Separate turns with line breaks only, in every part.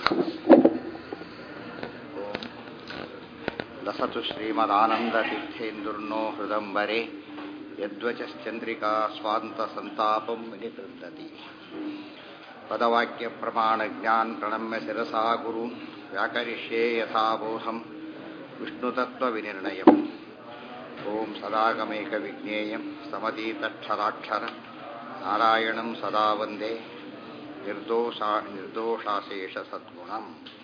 ಲಸತು ಶ್ರೀಮದಾನಂದತೀರ್ಥೇಂದುರ್ನೋ ಹೃದಂಬರೆ ಯದ್ವಚಶ್ಚಂದ್ರಿಕಾ ಸ್ವಾಂತ ಸಂತಾಪಂ ವಿನಿತೃಂದತಿ ಪದವಾಕ್ಯ ಪ್ರಮಾಣ ಜ್ಞಾನ್ ಪ್ರಣಮ್ಯ ಶಿರಸಾ ಗುರು ವ್ಯಾಕರಿಷ್ಯೇ ಯಥಾಬೋಧಂ ವಿಷ್ಣುತತ್ವವಿನಿರ್ಣಯಂ ಓಂ ಸದಾಗಮೇಕ ವಿಜ್ಞೇಯಂ ಸಮತೀತಕ್ಷರಾಕ್ಷರ ನಾರಾಯಣಂ ಸದಾ ವಂದೇ ನಿರ್ದೋಷಾ ನಿರ್ದೋಷಾಶೇಷ ಸದ್ಗುಣಂ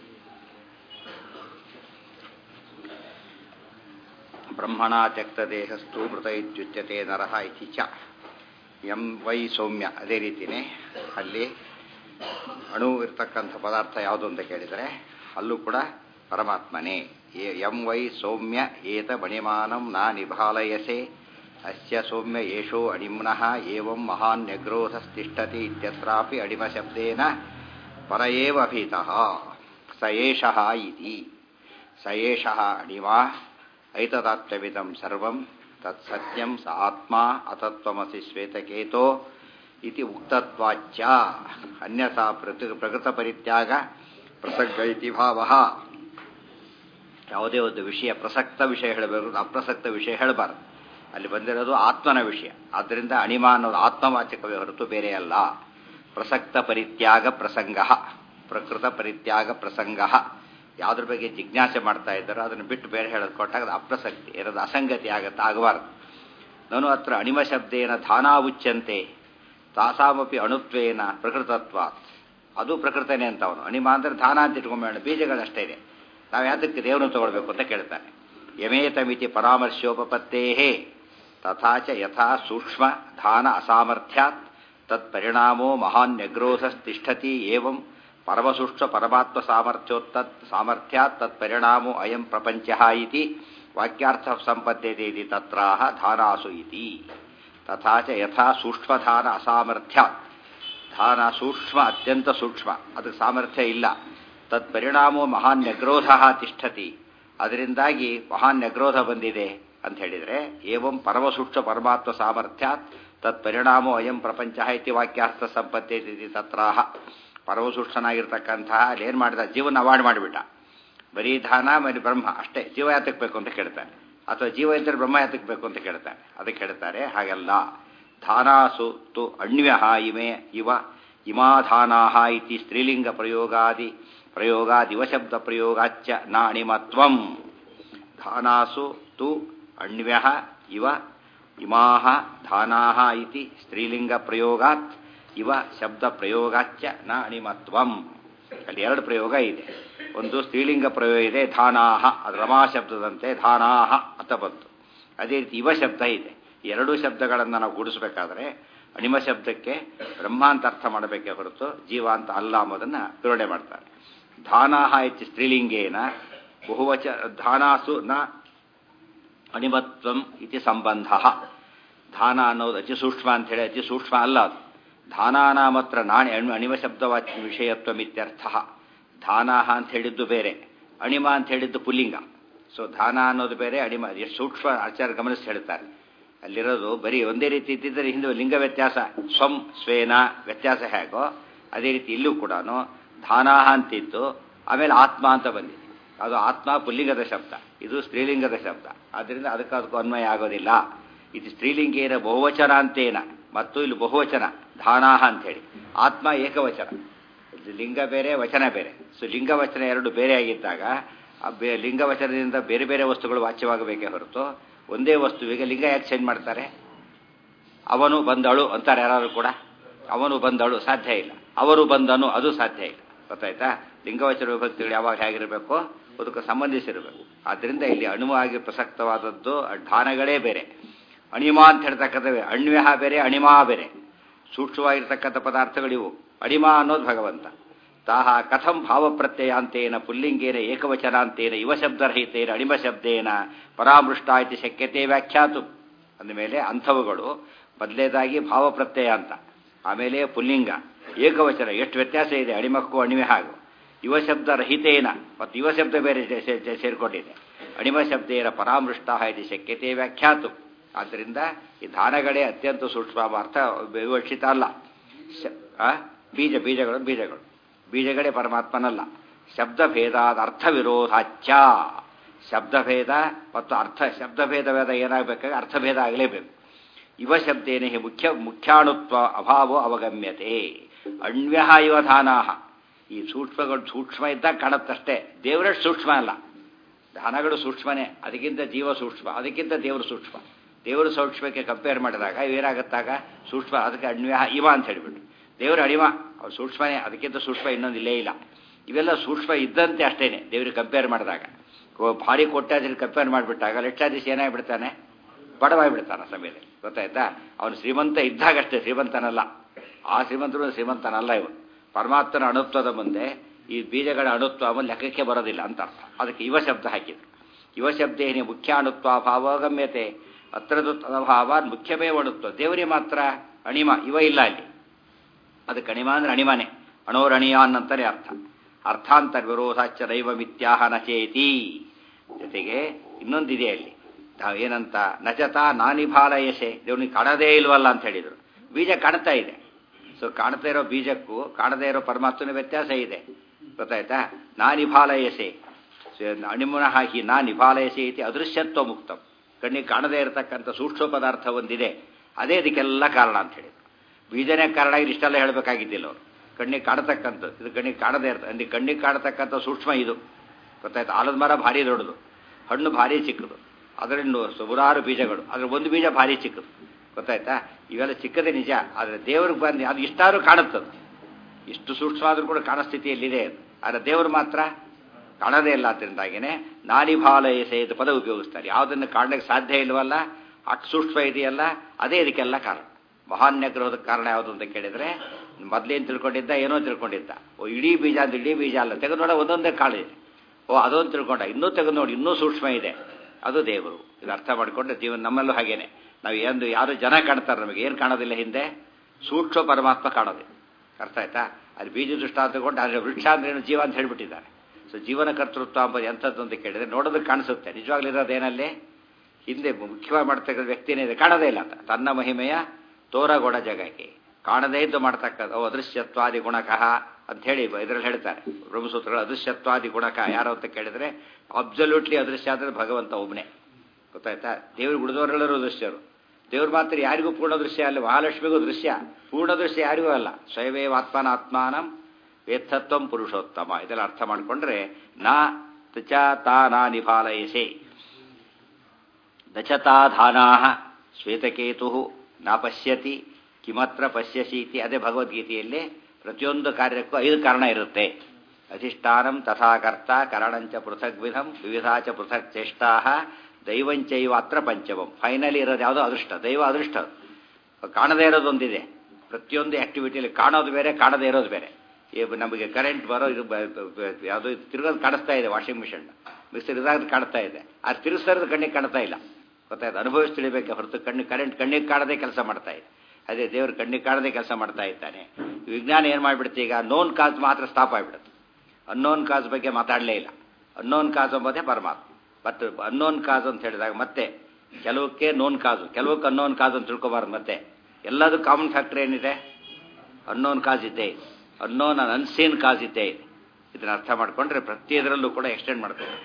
ಬ್ರಹ್ಮಣ ತ್ಯಕ್ತದೇಹಸ್ತು ಮೃತ ಇತ್ಯುಚ್ಯತೆ ನರಹ ಇತಿ ಚ ಎಂ ವೈ ಸೌಮ್ಯ ಅದೇ ರೀತಿಯೇ ಅಲ್ಲಿ ಅಣು ಇರ್ತಕ್ಕಂಥ ಪದಾರ್ಥ ಯಾವುದು ಅಂತ ಕೇಳಿದರೆ ಅಲ್ಲೂ ಕೂಡ ಪರಮಾತ್ಮನೇ ಎಂ ವೈ ಸೌಮ್ಯ ಏತ ಬಣಿಮಾನಂ ನಾ ನಿಭಾಲಯಸೆ ಅಸ್ಯ ಸೌಮ್ಯ ಯೇಷೋ ಅಣಿಮ್ನಃ ಏವಂ ಮಹಾನ್ ನ್ಯಗ್ರೋಧಸ್ತಿಷ್ಠತಿ ಇತ್ಯತ್ರಾಪಿ ಅಡಿಮಶಬ್ದೇನ ಪರ ಏವ ಅಭೀತಃ ಸ ಏಷಃ ಇತಿ ಸ ಏಷಃ ಅಣಿಮಾ ಐತದಾತ್ಮ್ಯವಿದಂ ಸರ್ವಂ ತತ್ಸತ್ಯಂ ಸ ಆತ್ಮ ಅತತ್ವಮಸಿ ಶ್ವೇತಕೇತೋ ಇತಿ ಉಕ್ತತ್ವಾಚ್ಯ ಅನ್ಯಥಾ ಪ್ರತಿ ಪ್ರಕೃತ ಪರಿತ್ಯಾಗ ಪ್ರಸಂಗ ಇತಿ ಭಾವ ಯಾವುದೇ ಒಂದು ವಿಷಯ ಪ್ರಸಕ್ತ ವಿಷಯ ಹೇಳಬೇಕು ಅಪ್ರಸಕ್ತ ವಿಷಯ ಹೇಳಬಾರದು ಅಲ್ಲಿ ಬಂದಿರೋದು ಆತ್ಮನ ವಿಷಯ ಆದ್ದರಿಂದ ಅಣಿಮ ಅನ್ನೋದು ಆತ್ಮವಾಚಕವೇ ಹೊರತು ಬೇರೆ ಅಲ್ಲ ಪ್ರಸಕ್ತ ಪರಿತ್ಯಾಗ ಪ್ರಸಂಗ ಪ್ರಕೃತ ಪರಿತ್ಯಾಗ ಪ್ರಸಂಗ ಯಾವ್ದ್ರ ಬಗ್ಗೆ ಜಿಜ್ಞಾಸೆ ಮಾಡ್ತಾ ಇದ್ದಾರೋ ಅದನ್ನು ಬಿಟ್ಟು ಬೇರೆ ಹೇಳೋದು ಕೊಟ್ಟಾಗ ಅದು ಅಪ್ರಸಕ್ತಿ ಇರೋದು ಅಸಂಗತಿ ಆಗತ್ತೆ ಆಗಬಾರದು ನಾನು ಹತ್ರ ಅಣಿಮ ಶಬ್ದೇನ ಧಾನಾವುಚ್ಯಂತೆ ತಾಸಾಮಪಿ ಅಣುತ್ವೇನ ಪ್ರಕೃತತ್ವ ಅದು ಪ್ರಕೃತನೇ ಅಂತ ಅವನು ಅಣಿಮ ಅಂದ್ರೆ ಧಾನ ಅಂತ ಇಟ್ಕೊಂಬೇಡ ಬೀಜಗಳಷ್ಟೇ ಇದೆ ನಾವು ಯಾತಕ್ಕೆ ದೇವರನ್ನು ತಗೊಳ್ಬೇಕು ಅಂತ ಕೇಳ್ತಾನೆ ಯಮೇತಮಿತಿ ಪರಾಮರ್ಶೋಪತ್ತೇ ತಥಾಚ ಯಥಾ ಸೂಕ್ಷ್ಮ ಧಾನ ಅಸಾಮರ್ಥ್ಯಾತ್ ತತ್ಪರಿಣಾಮೋ ಮಹಾನ್ ನ್ಯಗ್ರೋಧಸ್ತಿಷ್ಠತಿ ಏವಂ ಪರಮಸೂಕ್ಷ್ಮ ಪರಮಾತ್ಮ ಸಾಮರ್ಥ್ಯೋತ್ತತ್ ಸಾಮರ್ಥ್ಯಾತ್ ತತ್ಪರಿಣಾಮೋ ಅಯಂ ಪ್ರಪಂಚ ಇತಿ ವಾಕ್ಯಾರ್ಥ ಸಂಪದ್ಯತೆ ಇತಿ ತತ್ರಾಹ ಧಾನಾಸು ಇತಿ ತಥಾಚ ಯಥಾ ಸೂಕ್ಷ್ಮಧಾನ ಅಸಾಮರ್ಥ್ಯಾತ್ ಧಾನ ಸೂಕ್ಷ್ಮ ಅತ್ಯಂತ ಸೂಕ್ಷ್ಮ ಅದಕ್ಕೆ ಸಾಮರ್ಥ್ಯ ಇಲ್ಲ ತತ್ಪರಿಣಾಮೋ ಮಹಾನ್ ನ್ಯಗ್ರೋಧ ತಿಷ್ಠತಿ ಅದರಿಂದಾಗಿ ಮಹಾನ್ ನ್ಯಗ್ರೋಧ ಬಂದಿದೆ ಅಂತ ಹೇಳಿದರೆ ಏವಂ ಪರಮಸೂಕ್ಷ್ಮ ಪರಮಾತ್ಮ ಸಾಮರ್ಥ್ಯಾತ್ ತತ್ಪರಿಣಾಮೋ ಅಯಂ ಪ್ರಪಂಚ ಇತಿ ವಾಕ್ಯಾರ್ಥ ಸಂಪತ್ತಿ ತತ್ರಾಹ ಪರಮಸೂಕ್ಷ್ಮನಾಗಿರ್ತಕ್ಕಂತಹ ಅಲ್ಲೇನು ಮಾಡಿದ ಜೀವನ ಅವಾಯ್ಡ್ ಮಾಡಿಬಿಟ್ಟ ಬರೀ ಧಾನ ಬರೀ ಬ್ರಹ್ಮ ಅಷ್ಟೇ ಜೀವ ಯಾತಕ್ಬೇಕು ಅಂತ ಕೇಳ್ತಾನೆ ಅಥವಾ ಜೀವ ಇದ್ದರೆ ಬ್ರಹ್ಮ ಯಾತಕ್ಬೇಕು ಅಂತ ಕೇಳ್ತಾನೆ ಅದಕ್ಕೆ ಹೇಳ್ತಾರೆ ಹಾಗಲ್ಲ ಧಾನಾಸು ತು ಅಣ್ವ್ಯ ಇಮೆ ಇವ ಇಮಾಧಾನಾ ಇತಿ ಸ್ತ್ರೀಲಿಂಗ ಪ್ರಯೋಗಾದಿ ಪ್ರಯೋಗಾದಿವಶಬ್ದ ಪ್ರಯೋಗಾಚ್ಚ ನ ಅಣಿಮತ್ವಂ ಧಾನಾಸು ತು ಅಣ್ವ್ಯ ಇವ ಇಮಾ ಧಾನಾ ಇತಿ ಸ್ತ್ರೀಲಿಂಗ ಪ್ರಯೋಗಾತ್ ಇವ ಶಬ್ದ ಪ್ರಯೋಗಾಚ್ಚ ನ ಅಣಿಮತ್ವಂ ಅಲ್ಲಿ ಎರಡು ಪ್ರಯೋಗ ಇದೆ ಒಂದು ಸ್ತ್ರೀಲಿಂಗ ಪ್ರಯೋಗ ಇದೆ ಧಾನಾಹ ಅದು ರಮಾ ಶಬ್ದದಂತೆ ಧಾನಾಹ ಅಂತ ಬಂತು ಅದೇ ರೀತಿ ಇವ ಶಬ್ದ ಇದೆ ಎರಡೂ ಶಬ್ದಗಳನ್ನು ನಾವು ಗೂಡಿಸಬೇಕಾದ್ರೆ ಅಣಿಮ ಶಬ್ದಕ್ಕೆ ಬ್ರಹ್ಮ ಅಂತ ಅರ್ಥ ಮಾಡಬೇಕೇ ಹೊರತು ಜೀವ ಅಂತ ಅಲ್ಲ ಎಂಬುದನ್ನು ವಿವರಣೆ ಮಾಡ್ತಾರೆ ಧಾನಾಹ ಇತಿ ಸ್ತ್ರೀಲಿಂಗೇನ ಬಹುವಚ ಧಾನಾಸು ನ ಅಣಿಮತ್ವಂ ಇತಿ ಸಂಬಂಧ ಧಾನ ಅನ್ನೋದು ಅತಿ ಸೂಕ್ಷ್ಮ ಅಂತ ಹೇಳಿ ಅತಿ ಸೂಕ್ಷ್ಮ ಅಲ್ಲ ಅದು ಧಾನಾನಾಮತ್ರ ನಾಣಿ ಅಣು ಅಣಿಮ ಶಬ್ದವಾಚ ವಿಷಯತ್ವಮಿತ್ಯರ್ಥ ಧಾನಾಹ ಅಂತ ಹೇಳಿದ್ದು ಬೇರೆ ಅಣಿಮ ಅಂತ ಹೇಳಿದ್ದು ಪುಲ್ಲಿಂಗ ಸೊ ಧಾನ ಅನ್ನೋದು ಬೇರೆ ಅಣಿಮ ಎಷ್ಟು ಸೂಕ್ಷ್ಮ ಆಚಾರ ಗಮನಿಸಿ ಹೇಳ್ತಾರೆ ಅಲ್ಲಿರೋದು ಬರೀ ಒಂದೇ ರೀತಿ ಇದ್ದಿದ್ದರೆ ಹಿಂದೆ ಲಿಂಗ ವ್ಯತ್ಯಾಸ ಸ್ವಂ ಸ್ವೇನ ವ್ಯತ್ಯಾಸ ಹೇಗೋ ಅದೇ ರೀತಿ ಇಲ್ಲೂ ಕೂಡ ಧಾನಾಹ ಅಂತಿತ್ತು ಆಮೇಲೆ ಆತ್ಮ ಅಂತ ಬಂದಿದೆ ಅದು ಆತ್ಮ ಪುಲ್ಲಿಂಗದ ಶಬ್ದ ಇದು ಸ್ತ್ರೀಲಿಂಗದ ಶಬ್ದ ಆದ್ದರಿಂದ ಅದಕ್ಕೆ ಅದಕ್ಕೂ ಅನ್ವಯ ಆಗೋದಿಲ್ಲ ಇದು ಸ್ತ್ರೀಲಿಂಗೇನ ಬಹುವಚನ ಅಂತೇನ ಮತ್ತು ಇಲ್ಲಿ ಬಹುವಚನ ಧಾನಾಹ ಅಂತೇಳಿ ಆತ್ಮ ಏಕವಚನ ಲಿಂಗ ಬೇರೆ ವಚನ ಬೇರೆ ಸೊ ಲಿಂಗವಚನ ಎರಡು ಬೇರೆ ಆಗಿದ್ದಾಗ ಲಿಂಗವಚನದಿಂದ ಬೇರೆ ಬೇರೆ ವಸ್ತುಗಳು ವಾಚ್ಯವಾಗಬೇಕೇ ಹೊರತು ಒಂದೇ ವಸ್ತುವಿಗೆ ಲಿಂಗ ಯಾಕೆ ಚೇಂಜ್ ಮಾಡ್ತಾರೆ ಅವನು ಬಂದಳು ಅಂತಾರೆ ಯಾರು ಕೂಡ ಅವನು ಬಂದಳು ಸಾಧ್ಯ ಇಲ್ಲ ಅವರು ಬಂದನು ಅದು ಸಾಧ್ಯ ಇಲ್ಲ ಗೊತ್ತಾಯ್ತಾ ಲಿಂಗವಚನ ವಿಭಕ್ತಿಗಳು ಯಾವಾಗ ಹೇಗಿರಬೇಕು ಅದಕ್ಕೆ ಸಂಬಂಧಿಸಿರಬೇಕು ಆದ್ದರಿಂದ ಇಲ್ಲಿ ಅಣುವಾಗಿ ಪ್ರಸಕ್ತವಾದದ್ದು ಧಾನಗಳೇ ಬೇರೆ ಅಣಿಮ ಅಂತ ಹೇಳ್ತಕ್ಕಂಥವೇ ಅಣ್ವ್ಯ ಬೇರೆ ಅಣಿಮಾ ಬೇರೆ ಸೂಕ್ಷ್ಮವಾಗಿರ್ತಕ್ಕಂಥ ಪದಾರ್ಥಗಳಿವು ಅಣಿಮ ಅನ್ನೋದು ಭಗವಂತ ತಾಹ ಕಥಂ ಭಾವಪ್ರತ್ಯಯಾಂತೇನ ಪುಲ್ಲಿಂಗೇನ ಏಕವಚನಾಂತೇನ ಯುವ ಶಬ್ದರಹಿತೇನ ಅಣಿಮ ಶಬ್ದೇನ ಪರಾಮೃಷ್ಟ ಇತಿ ಶಕ್ಯತೆ ವ್ಯಾಖ್ಯಾತು ಅಂದಮೇಲೆ ಅಂಥವುಗಳು ಬದಲೇದಾಗಿ ಭಾವಪ್ರತ್ಯಯ ಅಂತ ಆಮೇಲೆ ಪುಲ್ಲಿಂಗ ಏಕವಚನ ಎಷ್ಟು ವ್ಯತ್ಯಾಸ ಇದೆ ಅಣಿಮಕ್ಕೂ ಅಣಿಮೆ ಹಾಗೂ ಯುವ ಶಬ್ದ ರಹಿತೇನ ಮತ್ತು ಯುವ ಶಬ್ದ ಬೇರೆ ಸೇರಿಕೊಂಡಿದೆ ಅಣಿಮ ಶಬ್ದೇನ ಪರಾಮೃಷ್ಟ ಇತಿ ಶಕ್ಯತೆ ವ್ಯಾಖ್ಯಾತು ಆದ್ದರಿಂದ ಈ ಧಾನಗಳೇ ಅತ್ಯಂತ ಸೂಕ್ಷ್ಮ ಅರ್ಥ ವಿವಕ್ಷಿತ ಅಲ್ಲ ಬೀಜ ಬೀಜಗಳು ಬೀಜಗಳು ಬೀಜಗಳೇ ಪರಮಾತ್ಮನಲ್ಲ ಶಬ್ದಭೇದಾದ ಅರ್ಥವಿರೋಧಾಚ್ಯ ಶಬ್ದಭೇದ ಮತ್ತು ಅರ್ಥ ಶಬ್ದಭೇದವೇದ ಏನಾಗಬೇಕಾಗ ಅರ್ಥಭೇದ ಆಗಲೇಬೇಕು ಇವ ಶಬ್ದೇನೆ ಮುಖ್ಯ ಮುಖ್ಯಾಣುತ್ವ ಅಭಾವೋ ಅವಗಮ್ಯತೆ ಅಣ್ವ್ಯ ಇವ ಧಾನಾಹ ಈ ಸೂಕ್ಷ್ಮಗಳು ಸೂಕ್ಷ್ಮ ಇದ್ದಾಗ ಕಾಣುತ್ತಷ್ಟೇ ದೇವರಷ್ಟು ಸೂಕ್ಷ್ಮ ಅಲ್ಲ ಧಾನಗಳು ಸೂಕ್ಷ್ಮನೇ ಅದಕ್ಕಿಂತ ಜೀವ ಸೂಕ್ಷ್ಮ ಅದಕ್ಕಿಂತ ದೇವರು ಸೂಕ್ಷ್ಮ ದೇವರು ಸೂಕ್ಷ್ಮಕ್ಕೆ ಕಂಪೇರ್ ಮಾಡಿದಾಗ ಏನಾಗುತ್ತಾಗ ಸೂಕ್ಷ್ಮ ಅದಕ್ಕೆ ಅಣ್ವ್ಯ ಇವ ಅಂತ ಹೇಳಿಬಿಟ್ಟು ದೇವರು ಅಣಿವ ಅವ್ರು ಸೂಕ್ಷ್ಮನೇ ಅದಕ್ಕಿಂತ ಸೂಕ್ಷ್ಮ ಇನ್ನೊಂದು ಇಲ್ಲೇ ಇಲ್ಲ ಇವೆಲ್ಲ ಸೂಕ್ಷ್ಮ ಇದ್ದಂತೆ ಅಷ್ಟೇನೆ ದೇವ್ರಿಗೆ ಕಂಪೇರ್ ಮಾಡಿದಾಗ ಭಾರಿ ಕೊಟ್ಟಾದ್ರಿಗೆ ಕಂಪೇರ್ ಮಾಡಿಬಿಟ್ಟಾಗ ಲಕ್ಷಾಧೀಶ ಏನಾಗ್ಬಿಡ್ತಾನೆ ಬಡವಾಗಿಬಿಡ್ತಾನೆ ಸಮಯದಲ್ಲಿ ಗೊತ್ತಾಯ್ತಾ ಅವನು ಶ್ರೀಮಂತ ಇದ್ದಾಗ ಅಷ್ಟೇ ಶ್ರೀಮಂತನಲ್ಲ ಆ ಶ್ರೀಮಂತರು ಶ್ರೀಮಂತನಲ್ಲ ಇವನು ಪರಮಾತ್ಮನ ಅಣುತ್ವದ ಮುಂದೆ ಈ ಬೀಜಗಳ ಅಣುತ್ವ ಅವನು ಲೆಕ್ಕಕ್ಕೆ ಬರೋದಿಲ್ಲ ಅಂತ ಅರ್ಥ ಅದಕ್ಕೆ ಯುವ ಶಬ್ದ ಹಾಕಿದ್ರು ಯುವ ಶಬ್ದ ಏನೇ ಮುಖ್ಯ ಅಣುತ್ವ ಭಾವಗಮ್ಯತೆ ಅತ್ರದು ತದಭಾವ ಮುಖ್ಯವೇ ಅಣುತ್ವ ದೇವರಿಗೆ ಮಾತ್ರ ಅಣಿಮ ಇವ ಇಲ್ಲ ಅಲ್ಲಿ ಅದಕ್ಕೆ ಅಣಿಮ ಅಂದ್ರೆ ಅಣಿಮನೆ ಅಣೋರಣೀಯಾನ್ ಅಂತಾನೆ ಅರ್ಥ ಅರ್ಥಾಂತರ ವಿರೋಧಾಚ ದೈವ ಮಿಥ್ಯಾಹ ನಚೇತಿ ಜೊತೆಗೆ ಇನ್ನೊಂದಿದೆ ಅಲ್ಲಿ ಏನಂತ ನಚತ ನಾನಿಭಾಲಯಸೆ ದೇವನಿಗೆ ಕಾಣದೇ ಇಲ್ವಲ್ಲ ಅಂತ ಹೇಳಿದರು ಬೀಜ ಕಾಣ್ತಾ ಇದೆ ಸೊ ಕಾಣ್ತಾ ಇರೋ ಬೀಜಕ್ಕೂ ಕಾಣದೇ ಇರೋ ಪರಮಾತ್ಮನ ವ್ಯತ್ಯಾಸ ಇದೆ ಗೊತ್ತಾಯ್ತಾ ನಾನಿಭಾಲಯಸೆ ಅಣಿಮುನ ಹಾಕಿ ನಾ ನಿಭಾಲಯಸೆ ಇತಿ ಅದೃಶ್ಯತ್ವ ಮುಕ್ತಂ ಕಣ್ಣಿಗೆ ಕಾಣದೇ ಇರತಕ್ಕಂಥ ಸೂಕ್ಷ್ಮ ಪದಾರ್ಥ ಒಂದಿದೆ ಅದೇ ಇದಕ್ಕೆಲ್ಲ ಕಾರಣ ಅಂತ ಹೇಳಿದ್ರು ಬೀಜನೇ ಕಾರಣ ಇದು ಇಷ್ಟೆಲ್ಲ ಹೇಳಬೇಕಾಗಿದ್ದಿಲ್ಲ ಅವರು ಕಣ್ಣಿಗೆ ಕಾಣತಕ್ಕಂಥದ್ದು ಇದು ಕಣ್ಣಿಗೆ ಕಾಣದೇ ಇರ್ತದೆ ಅಂದ್ರೆ ಕಣ್ಣಿಗೆ ಕಾಣತಕ್ಕಂಥ ಸೂಕ್ಷ್ಮ ಇದು ಗೊತ್ತಾಯ್ತು ಆಲದ ಮರ ಭಾರಿ ದೊಡ್ಡದು ಹಣ್ಣು ಭಾರಿ ಚಿಕ್ಕದು ಅದರಿಂದ ಸುಮಾರು ಬೀಜಗಳು ಅದ್ರ ಒಂದು ಬೀಜ ಭಾರಿ ಚಿಕ್ಕದು ಗೊತ್ತಾಯ್ತಾ ಇವೆಲ್ಲ ಚಿಕ್ಕದೇ ನಿಜ ಆದರೆ ದೇವ್ರಿಗೆ ಬಂದು ಅದು ಇಷ್ಟಾದ್ರೂ ಕಾಣುತ್ತದೆ ಇಷ್ಟು ಸೂಕ್ಷ್ಮ ಆದರೂ ಕೂಡ ಕಾಣೋ ಸ್ಥಿತಿಯಲ್ಲಿದೆ ಅದು ಆದರೆ ದೇವರು ಮಾತ್ರ ಕಾಣದೇ ಇಲ್ಲ ಅದರಿಂದಾಗಿನೇ ನಾನಿಭಾಲಯಸೆ ಇದು ಪದ ಉಪಯೋಗಿಸ್ತಾರೆ ಯಾವುದನ್ನು ಕಾಣಲಿಕ್ಕೆ ಸಾಧ್ಯ ಇಲ್ವಲ್ಲ ಅಷ್ಟು ಸೂಕ್ಷ್ಮ ಇದೆಯಲ್ಲ ಅದೇ ಇದಕ್ಕೆಲ್ಲ ಕಾರಣ ಮಹಾನ್ಯ ಗ್ರಹದ ಕಾರಣ ಯಾವುದು ಅಂತ ಕೇಳಿದರೆ ಮೊದಲೇನು ತಿಳ್ಕೊಂಡಿದ್ದ ಏನೋ ತಿಳ್ಕೊಂಡಿದ್ದ ಓ ಇಡೀ ಬೀಜ ಅಂತ ಇಡೀ ಬೀಜ ಅಲ್ಲ ತೆಗೆದು ನೋಡ ಒಂದೊಂದೇ ಕಾಳು ಇದೆ ಓ ಅದೊಂದು ತಿಳ್ಕೊಂಡ ಇನ್ನೂ ತೆಗೆದು ನೋಡಿ ಇನ್ನೂ ಸೂಕ್ಷ್ಮ ಇದೆ ಅದು ದೇವರು ಇದು ಅರ್ಥ ಮಾಡಿಕೊಂಡ್ರೆ ಜೀವನ ನಮ್ಮಲ್ಲೂ ಹಾಗೇನೆ ನಾವು ಏನು ಯಾರು ಜನ ಕಾಣ್ತಾರೆ ನಮಗೆ ಏನು ಕಾಣೋದಿಲ್ಲ ಹಿಂದೆ ಸೂಕ್ಷ್ಮ ಪರಮಾತ್ಮ ಕಾಣೋದಿಲ್ಲ ಅರ್ಥ ಆಯ್ತಾ ಅದು ಬೀಜ ದೃಷ್ಟ ತಗೊಂಡು ಆದರೆ ವೃಕ್ಷ ಅಂದ್ರೆ ಏನು ಜೀವ ಅಂತ ಹೇಳಿಬಿಟ್ಟಿದ್ದಾರೆ ಸೊ ಜೀವನ ಕರ್ತೃತ್ವ ಅಂಬೋದು ಎಂಥದ್ದು ಅಂತ ಕೇಳಿದ್ರೆ ನೋಡೋದಕ್ಕೆ ಕಾಣಿಸುತ್ತೆ ನಿಜವಾಗ್ಲೂ ಇರೋದೇನಲ್ಲಿ ಹಿಂದೆ ಮುಖ್ಯವಾಗಿ ಮಾಡ್ತಕ್ಕಂಥ ವ್ಯಕ್ತಿನೇ ಇದೆ ಕಾಣದೇ ಇಲ್ಲ ಅಂತ ತನ್ನ ಮಹಿಮೆಯ ತೋರಗೊಡ ಜಗಕ್ಕೆ ಕಾಣದೇ ಇದ್ದು ಮಾಡ್ತಕ್ಕಂಥ ಓ ಅದೃಶ್ಯತ್ವಾದಿ ಗುಣಕಃ ಅಂತ ಹೇಳಿ ಇದರಲ್ಲಿ ಹೇಳ್ತಾರೆ ಬ್ರಹ್ಮಸೂತ್ರಗಳು ಅದೃಶ್ಯತ್ವಾದಿ ಗುಣಕ ಯಾರು ಅಂತ ಕೇಳಿದ್ರೆ ಅಬ್ಸಲ್ಯೂಟ್ಲಿ ಅದೃಶ್ಯ ಅಂದರೆ ಭಗವಂತ ಒಬ್ಬನೇ ಗೊತ್ತಾಯ್ತಾ ದೇವ್ರಿಗೆ ಉಳಿದವರೆಲ್ಲರೂ ದೃಶ್ಯರು ದೇವ್ರು ಮಾತ್ರ ಯಾರಿಗೂ ಪೂರ್ಣ ದೃಶ್ಯ ಅಲ್ಲ ಮಹಾಲಕ್ಷ್ಮಿಗೂ ದೃಶ್ಯ ಪೂರ್ಣ ದೃಶ್ಯ ಯಾರಿಗೂ ಅಲ್ಲ ಸ್ವಯವೇವ ಆತ್ಮನಾತ್ಮಾನಂ ವೇತ್ತತ್ವಂ ಪುರುಷೋತ್ತಮ ಇದೆಲ್ಲ ಅರ್ಥ ಮಾಡಿಕೊಂಡ್ರೆ ನಾ ತಚ ತಾ ನಾ ನಿಭಾಲಯಸೆ ದಚತಾಧಾನಾ ಶ್ವೇತಕೇತು ನ ಪಶ್ಯತಿ ಕಿಮತ್ರ ಪಶ್ಯಸೀತಿ ಅದೇ ಭಗವದ್ಗೀತೆಯಲ್ಲಿ ಪ್ರತಿಯೊಂದು ಕಾರ್ಯಕ್ಕೂ ಐದು ಕಾರಣ ಇರುತ್ತೆ ಅಧಿಷ್ಠಾನಂ ತಥಾಕರ್ತ ಕರಣಂಚ ಪೃಥಗ್ವಿಧಂ ವಿವಿಧಾಚ ಪೃಥಕ್ ಚೇಷ್ಟಾ ದೈವಂಚೈವ ಅತ್ರ ಪಂಚಮಂ ಫೈನಲಿ ಇರೋದು ಯಾವುದೋ ಅದೃಷ್ಟ ದೈವ ಅದೃಷ್ಟ ಕಾಣದೇ ಇರೋದೊಂದಿದೆ ಪ್ರತಿಯೊಂದು ಆಕ್ಟಿವಿಟಿಯಲ್ಲಿ ಕಾಣೋದು ಬೇರೆ ಕಾಣದೇ ಇರೋದು ಬೇರೆ ನಮಗೆ ಕರೆಂಟ್ ಬರೋ ಇದು ಯಾವುದೋ ತಿರುಗೋದು ಕಾಣಿಸ್ತಾ ಇದೆ ವಾಷಿಂಗ್ ಮಿಷನ್ ಮಿಕ್ಸರ್ ಇದಾಗ ಕಾಣ್ತಾ ಇದೆ ಅದು ತಿರುಗಿಸ್ತಾ ಇರೋದು ಕಣ್ಣಿಗೆ ಕಾಣ್ತಾ ಇಲ್ಲ ಗೊತ್ತಾಯ್ತು ಅನುಭವಿಸಿ ತಿಳಿಬೇಕೆ ಹೊರತು ಕಣ್ಣಿಗೆ ಕರೆಂಟ್ ಕಣ್ಣಿಗೆ ಕಾಣದೇ ಕೆಲಸ ಮಾಡ್ತಾ ಇದೆ ಅದೇ ದೇವರು ಕಣ್ಣಿಗೆ ಕಾಣದೇ ಕೆಲಸ ಮಾಡ್ತಾ ಇದ್ದಾನೆ ವಿಜ್ಞಾನ ಏನು ಮಾಡಿಬಿಡುತ್ತೆ ಈಗ ನೋನ್ ಕಾಸ್ ಮಾತ್ರ ಸ್ಟಾಪ್ ಆಗಿಬಿಡುತ್ತೆ ಅನ್ನೋನ್ ಕಾಸ್ ಬಗ್ಗೆ ಮಾತಾಡಲೇ ಇಲ್ಲ ಅನ್ನೋನ್ ಕಾಸ್ ಎಂಬುದೇ ಪರಮಾತ್ಮ ಬಟ್ ಅನ್ನೋನ್ ಕಾಸ್ ಅಂತ ಹೇಳಿದಾಗ ಮತ್ತೆ ಕೆಲವಕ್ಕೆ ನೋನ್ ಕಾಸು ಕೆಲವಕ್ಕೆ ಅನ್ನೋನ್ ಕಾಸ್ ಅಂತ ತಿಳ್ಕೊಬಾರ್ದು ಮತ್ತೆ ಎಲ್ಲದೂ ಕಾಮನ್ ಫ್ಯಾಕ್ಟರ್ ಏನಿದೆ ಅನ್ನೋನ್ ಕಾಸ್ ಇದ್ದೇ ಇದೆ ಅನ್ನೋನ್ ಅನ್ಸೀನ್ ಕಾಸ್ ಇದ್ದೇ ಇದೆ ಇದನ್ನ ಅರ್ಥ ಮಾಡಿಕೊಂಡ್ರೆ ಪ್ರತಿಯದರಲ್ಲೂ ಕೂಡ ಎಕ್ಸ್ಟೆಂಡ್ ಮಾಡ್ತಾರೆ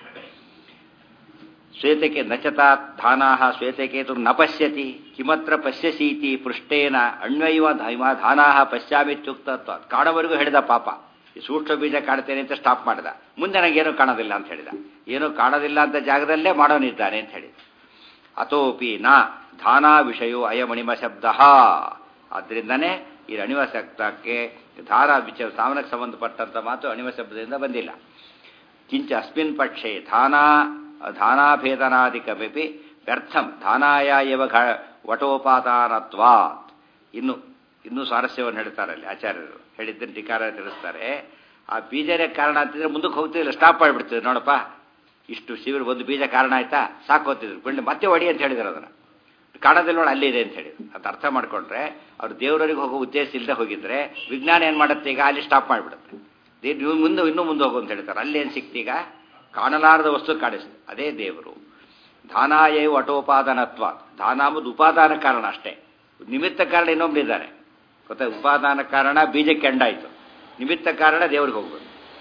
ಶ್ವೇತಕೆ ನಚತಾ ಧಾನಾ ಶ್ವೇತಕೇತು ನ ಪಶ್ಯತಿ ಕಿಮತ್ರ ಪಶ್ಯಸೀತಿ ಪೃಷ್ಟೇನ ಅಣ್ವೈವ ಧಾನಾ ಪಶ್ಚಾಮಿತ್ಯುಕ್ತತ್ವ ಕಾಣವರೆಗೂ ಹೇಳಿದ ಪಾಪ ಈ ಸೂಕ್ಷ್ಮ ಬೀಜ ಕಾಣ್ತೇನೆ ಅಂತ ಸ್ಟಾಪ್ ಮಾಡಿದ ಮುಂದೆ ನನಗೇನು ಕಾಣೋದಿಲ್ಲ ಅಂತ ಹೇಳಿದ ಏನು ಕಾಣೋದಿಲ್ಲ ಅಂತ ಜಾಗದಲ್ಲೇ ಮಾಡೋನಿದ್ದಾನೆ ಅಂತ ಹೇಳಿದ ಅಥೋಪಿ ನ ಧಾನಾ ವಿಷಯೋ ಅಯಮಣಿಮ ಶಬ್ದ ಆದ್ದರಿಂದನೇ ಈ ಅಣಿಮ ಶಬ್ದಕ್ಕೆ ಧಾರಾ ವಿಚ ಸಾಮನಕ್ಕೆ ಸಂಬಂಧಪಟ್ಟಂತ ಮಾತು ಅಣಿಮ ಶಬ್ದದಿಂದ ಬಂದಿಲ್ಲ ಕಿಂಚ ಅಸ್ಮಿನ್ ಪಕ್ಷೆ ಧಾನಾ ಧಾನಾಭೇದನಾದಿಕಮಿ ವ್ಯರ್ಥಂ ಧಾನಾಯ ಇವ ಘ ವಟೋಪಾದಾನತ್ವಾತ್ ಇನ್ನು ಇನ್ನೂ ಸ್ವಾರಸ್ಯವನ್ನು ಹೇಳ್ತಾರೆ ಅಲ್ಲಿ ಆಚಾರ್ಯರು ಹೇಳಿದ್ದನ್ನು ಟಿಕಾರ ತಿಳಿಸ್ತಾರೆ ಆ ಬೀಜನೇ ಕಾರಣ ಅಂತಿದ್ರೆ ಮುಂದಕ್ಕೆ ಹೋಗ್ತಿಲ್ಲ ಸ್ಟಾಪ್ ಮಾಡಿಬಿಡ್ತಿದ್ರು ನೋಡಪ್ಪ ಇಷ್ಟು ಶಿವಿರ ಒಂದು ಬೀಜ ಕಾರಣ ಆಯ್ತಾ ಸಾಕೋತಿದ್ರು ಬಿಟ್ಟು ಮತ್ತೆ ಹೊಡಿ ಅಂತ ಹೇಳಿದ್ರು ಅದನ್ನು ಕಾಣದಲ್ಲಿ ನೋಡಿ ಅಲ್ಲಿದೆ ಅಂತ ಹೇಳಿದ್ರು ಅದು ಅರ್ಥ ಮಾಡ್ಕೊಂಡ್ರೆ ಅವ್ರು ದೇವರವರಿಗೆ ಹೋಗೋ ಉದ್ದೇಶ ಇಲ್ಲದೆ ಹೋಗಿದ್ರೆ ವಿಜ್ಞಾನ ಏನು ಮಾಡುತ್ತೆ ಈಗ ಅಲ್ಲಿ ಸ್ಟಾಪ್ ಮಾಡಿಬಿಡುತ್ತೆ ನೀವು ಮುಂದೆ ಇನ್ನೂ ಮುಂದೆ ಹೋಗು ಅಂತ ಹೇಳ್ತಾರೆ ಅಲ್ಲೇನು ಸಿಕ್ತೀಗ ಕಾಣಲಾರದ ವಸ್ತು ಕಾಣಿಸ್ತದೆ ಅದೇ ದೇವರು ಧಾನಾಯೇ ವಟೋಪಾದಾನತ್ವ ಧಾನ ಅಂಬುದು ಉಪಾದಾನ ಕಾರಣ ಅಷ್ಟೇ ನಿಮಿತ್ತ ಕಾರಣ ಇನ್ನೊಬ್ಬರಿದ್ದಾರೆ ಗೊತ್ತಾ ಉಪಾದಾನ ಕಾರಣ ಬೀಜಕ್ಕೆ ಎಂಡಾಯಿತು ನಿಮಿತ್ತ ಕಾರಣ ದೇವ್ರಿಗೆ ಹೋಗ್ಬೋದು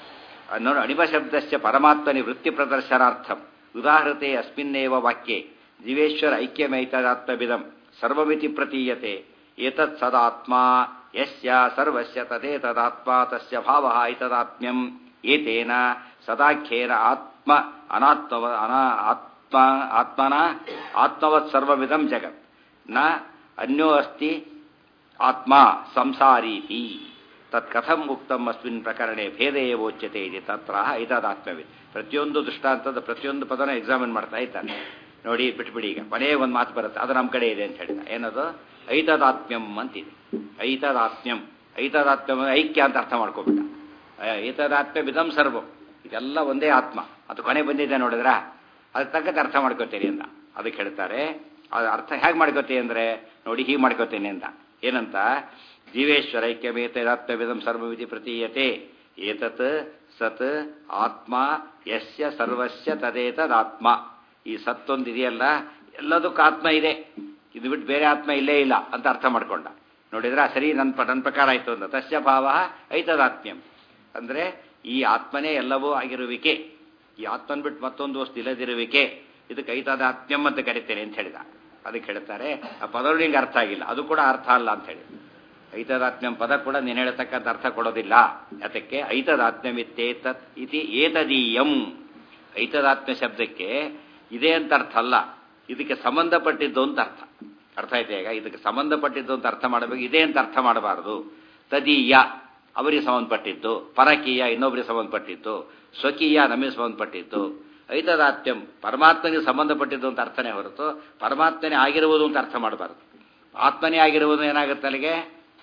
ಅನ್ನೋ ಅಣಿಮಶಬ್ದಸ್ಯ ಪರಮಾತ್ಮನಿ ವೃತ್ತಿ ಪ್ರದರ್ಶನಾರ್ಥಂ ಉದಾಹೃತೆ ಅಸ್ಮಿನ್ನೇವ ವಾಕ್ಯೆ ಜೀವೇಶ್ವರ ಐಕ್ಯಮೈತದಾತ್ಮವಿದಂ ಸರ್ವಮಿತಿ ಪ್ರತೀಯತೆ ಏತತ್ ಸದಾತ್ಮ ಯಸ್ಯ ಸರ್ವಸ್ಯ ತದೇತದಾತ್ಮ ತಸ್ಯ ಭಾವ ಐತದಾತ್ಮ್ಯಂ ಏತೇನ ಸದಾಖ್ಯೇನ ಆತ್ಮ ಅನಾತ್ಮ ಅನಾ ಆತ್ಮ ಆತ್ಮನ ಆತ್ಮವತ್ ಸರ್ವವಿದಂ ಜಗತ್ ನ ಅನ್ಯೋ ಅಸ್ತಿ ಆತ್ಮ ಸಂಸಾರೀತಿ ತತ್ ಕಥಂ ಉಕ್ತಂ ಅಸ್ಮಿನ್ ಪ್ರಕರಣೆ ಭೇದ ಏವೋಚ್ಯತೆ ಇದೆ ತತ್ರ ಐತದಾತ್ಮ್ಯವಿದೆ ಪ್ರತಿಯೊಂದು ದೃಷ್ಟಾಂತದ ಪ್ರತಿಯೊಂದು ಪದನ ಎಕ್ಸಾಮಿನ್ ಮಾಡ್ತಾ ಇದ್ದಾನೆ ನೋಡಿ ಬಿಟ್ಬಿಡಿ ಈಗ ಕೊನೆಗೆ ಒಂದು ಮಾತು ಬರುತ್ತೆ ಅದು ನಮ್ಮ ಕಡೆ ಇದೆ ಅಂತ ಹೇಳಿದ ಏನದು ಐತದಾತ್ಮ್ಯಂ ಅಂತಿದೆ ಐತದಾತ್ಮ್ಯಂ ಐತದಾತ್ಮ್ಯಂ ಐಕ್ಯ ಅಂತ ಅರ್ಥ ಮಾಡ್ಕೊಬಿಟ್ಟ ಐತದಾತ್ಮ್ಯ ವಿಧಂ ಸರ್ವಂ ಇದೆಲ್ಲ ಒಂದೇ ಆತ್ಮ ಅದು ಕೊನೆ ಬಂದಿದೆ ನೋಡಿದ್ರ ಅದಕ್ಕೆ ತಕ್ಕಂತೆ ಅರ್ಥ ಮಾಡ್ಕೋತೀರಿ ಅಂತ ಅದಕ್ಕೆ ಹೇಳ್ತಾರೆ ಅದು ಅರ್ಥ ಹೇಗೆ ಮಾಡ್ಕೋತೀವಿ ಅಂದರೆ ನೋಡಿ ಹೀಗೆ ಮಾಡ್ಕೋತೀನಿ ಅಂತ ಏನಂತ ಜೀವೇಶ್ವರ ಐಕ್ಯಮೇತದಾತ್ಮ್ಯವಿಧಂ ಸರ್ವವಿಧಿ ಪ್ರತೀಯತೆ ಏತತ್ ಸತ್ ಆತ್ಮ ಯಸ್ಯ ಸರ್ವಸ್ಯ ತದೇತದಾತ್ಮ ಈ ಸತ್ತೊಂದಿದೆಯಲ್ಲ ಎಲ್ಲದಕ್ಕೂ ಆತ್ಮ ಇದೆ ಇದು ಬಿಟ್ಟು ಬೇರೆ ಆತ್ಮ ಇಲ್ಲೇ ಇಲ್ಲ ಅಂತ ಅರ್ಥ ಮಾಡ್ಕೊಂಡ ನೋಡಿದ್ರೆ ಸರಿ ನನ್ನ ನನ್ನ ಪ್ರಕಾರ ಆಯ್ತು ಅಂತ ತಸ್ಯ ಭಾವ ಐತದಾತ್ಮ್ಯಂ ಅಂದ್ರೆ ಈ ಆತ್ಮನೇ ಎಲ್ಲವೂ ಆಗಿರುವಿಕೆ ಈ ಆತ್ಮನ್ ಬಿಟ್ಟು ಮತ್ತೊಂದು ವಸ್ತು ಇಲ್ಲದಿರುವಿಕೆ ಇದಕ್ಕೆ ಐತದಾತ್ಮ್ಯಂ ಅಂತ ಕರಿತೇನೆ ಅಂತ ಹೇಳಿದ ಅದಕ್ಕೆ ಹೇಳ್ತಾರೆ ಆ ಪದಗಳು ನಿಂಗೆ ಅರ್ಥ ಆಗಿಲ್ಲ ಅದು ಕೂಡ ಅರ್ಥ ಅಲ್ಲ ಅಂತ ಹೇಳಿ ಐತದಾತ್ಮ್ಯಂ ಪದ ಕೂಡ ನೀನು ಹೇಳತಕ್ಕಂಥ ಅರ್ಥ ಕೊಡೋದಿಲ್ಲ ಅದಕ್ಕೆ ಐತದಾತ್ಮ್ಯಮಿತ್ತೇತತ್ ಇತಿ ಏತದೀಯಂ ಐತದಾತ್ಮ್ಯ ಶಬ್ದಕ್ಕೆ ಇದೆ ಅಂತ ಅರ್ಥ ಅಲ್ಲ ಇದಕ್ಕೆ ಸಂಬಂಧಪಟ್ಟಿದ್ದು ಅಂತ ಅರ್ಥ ಅರ್ಥ ಆಯ್ತಾ ಈಗ ಇದಕ್ಕೆ ಸಂಬಂಧಪಟ್ಟಿದ್ದು ಅಂತ ಅರ್ಥ ಮಾಡಬೇಕು ಇದೆ ಅಂತ ಅರ್ಥ ಮಾಡಬಾರದು ತದೀಯ ಅವರಿಗೆ ಸಂಬಂಧಪಟ್ಟಿದ್ದು ಪರಕೀಯ ಇನ್ನೊಬ್ಬರಿಗೆ ಸಂಬಂಧಪಟ್ಟಿದ್ದು ಸ್ವಕೀಯ ನಮಗೆ ಸಂಬಂಧಪಟ್ಟಿದ್ದು ಐತದಾತ್ಮ್ಯಂ ಪರಮಾತ್ಮನಿಗೆ ಸಂಬಂಧಪಟ್ಟಿದ್ದು ಅಂತ ಅರ್ಥನೇ ಹೊರತು ಪರಮಾತ್ಮನೇ ಆಗಿರುವುದು ಅಂತ ಅರ್ಥ ಮಾಡಬಾರದು ಆತ್ಮನೇ ಆಗಿರುವುದು ಏನಾಗುತ್ತೆ ಅಲ್ಲಿಗೆ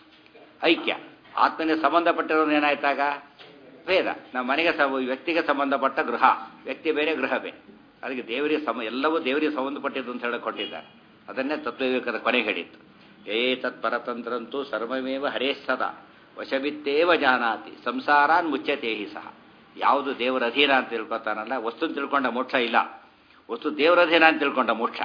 ಐಕ್ಯ ಆತ್ಮನಿಗೆ ಸಂಬಂಧಪಟ್ಟಿರೋದು ಏನಾಯ್ತಾಗ ಭೇದ ನಮ್ಮ ಮನೆಗೆ ವ್ಯಕ್ತಿಗೆ ಸಂಬಂಧಪಟ್ಟ ಗೃಹ ವ್ಯಕ್ತಿ ಬೇರೆ ಗೃಹ ಬೇರೆ ಅದಕ್ಕೆ ದೇವರಿಗೆ ಸಮ ಎಲ್ಲವೂ ದೇವರಿಗೆ ಸಂಬಂಧಪಟ್ಟಿದ್ದು ಅಂತ ಹೇಳಿ ಕೊಟ್ಟಿದ್ದಾರೆ ಅದನ್ನೇ ತತ್ವವಿವೇಕದ ಕೊನೆಗೆ ಹೇಳಿತ್ತು ಏ ತತ್ ಪರತಂತ್ರಂತೂ ಸರ್ವಮೇವ ಹರೇ ಸದಾ ವಶವಿತ್ತೇವ ಜಾನಾತಿ ಸಂಸಾರಾನ್ ಮುಚ್ಚತೆ ಹಿ ಸಹ ಯಾವುದು ದೇವರ ಅಧೀನ ಅಂತ ತಿಳ್ಕೊತಾನಲ್ಲ ವಸ್ತು ತಿಳ್ಕೊಂಡ ಮೋಕ್ಷ ಇಲ್ಲ ವಸ್ತು ದೇವರ ಅಧೀನ ಅಂತ ತಿಳ್ಕೊಂಡ ಮೋಕ್ಷ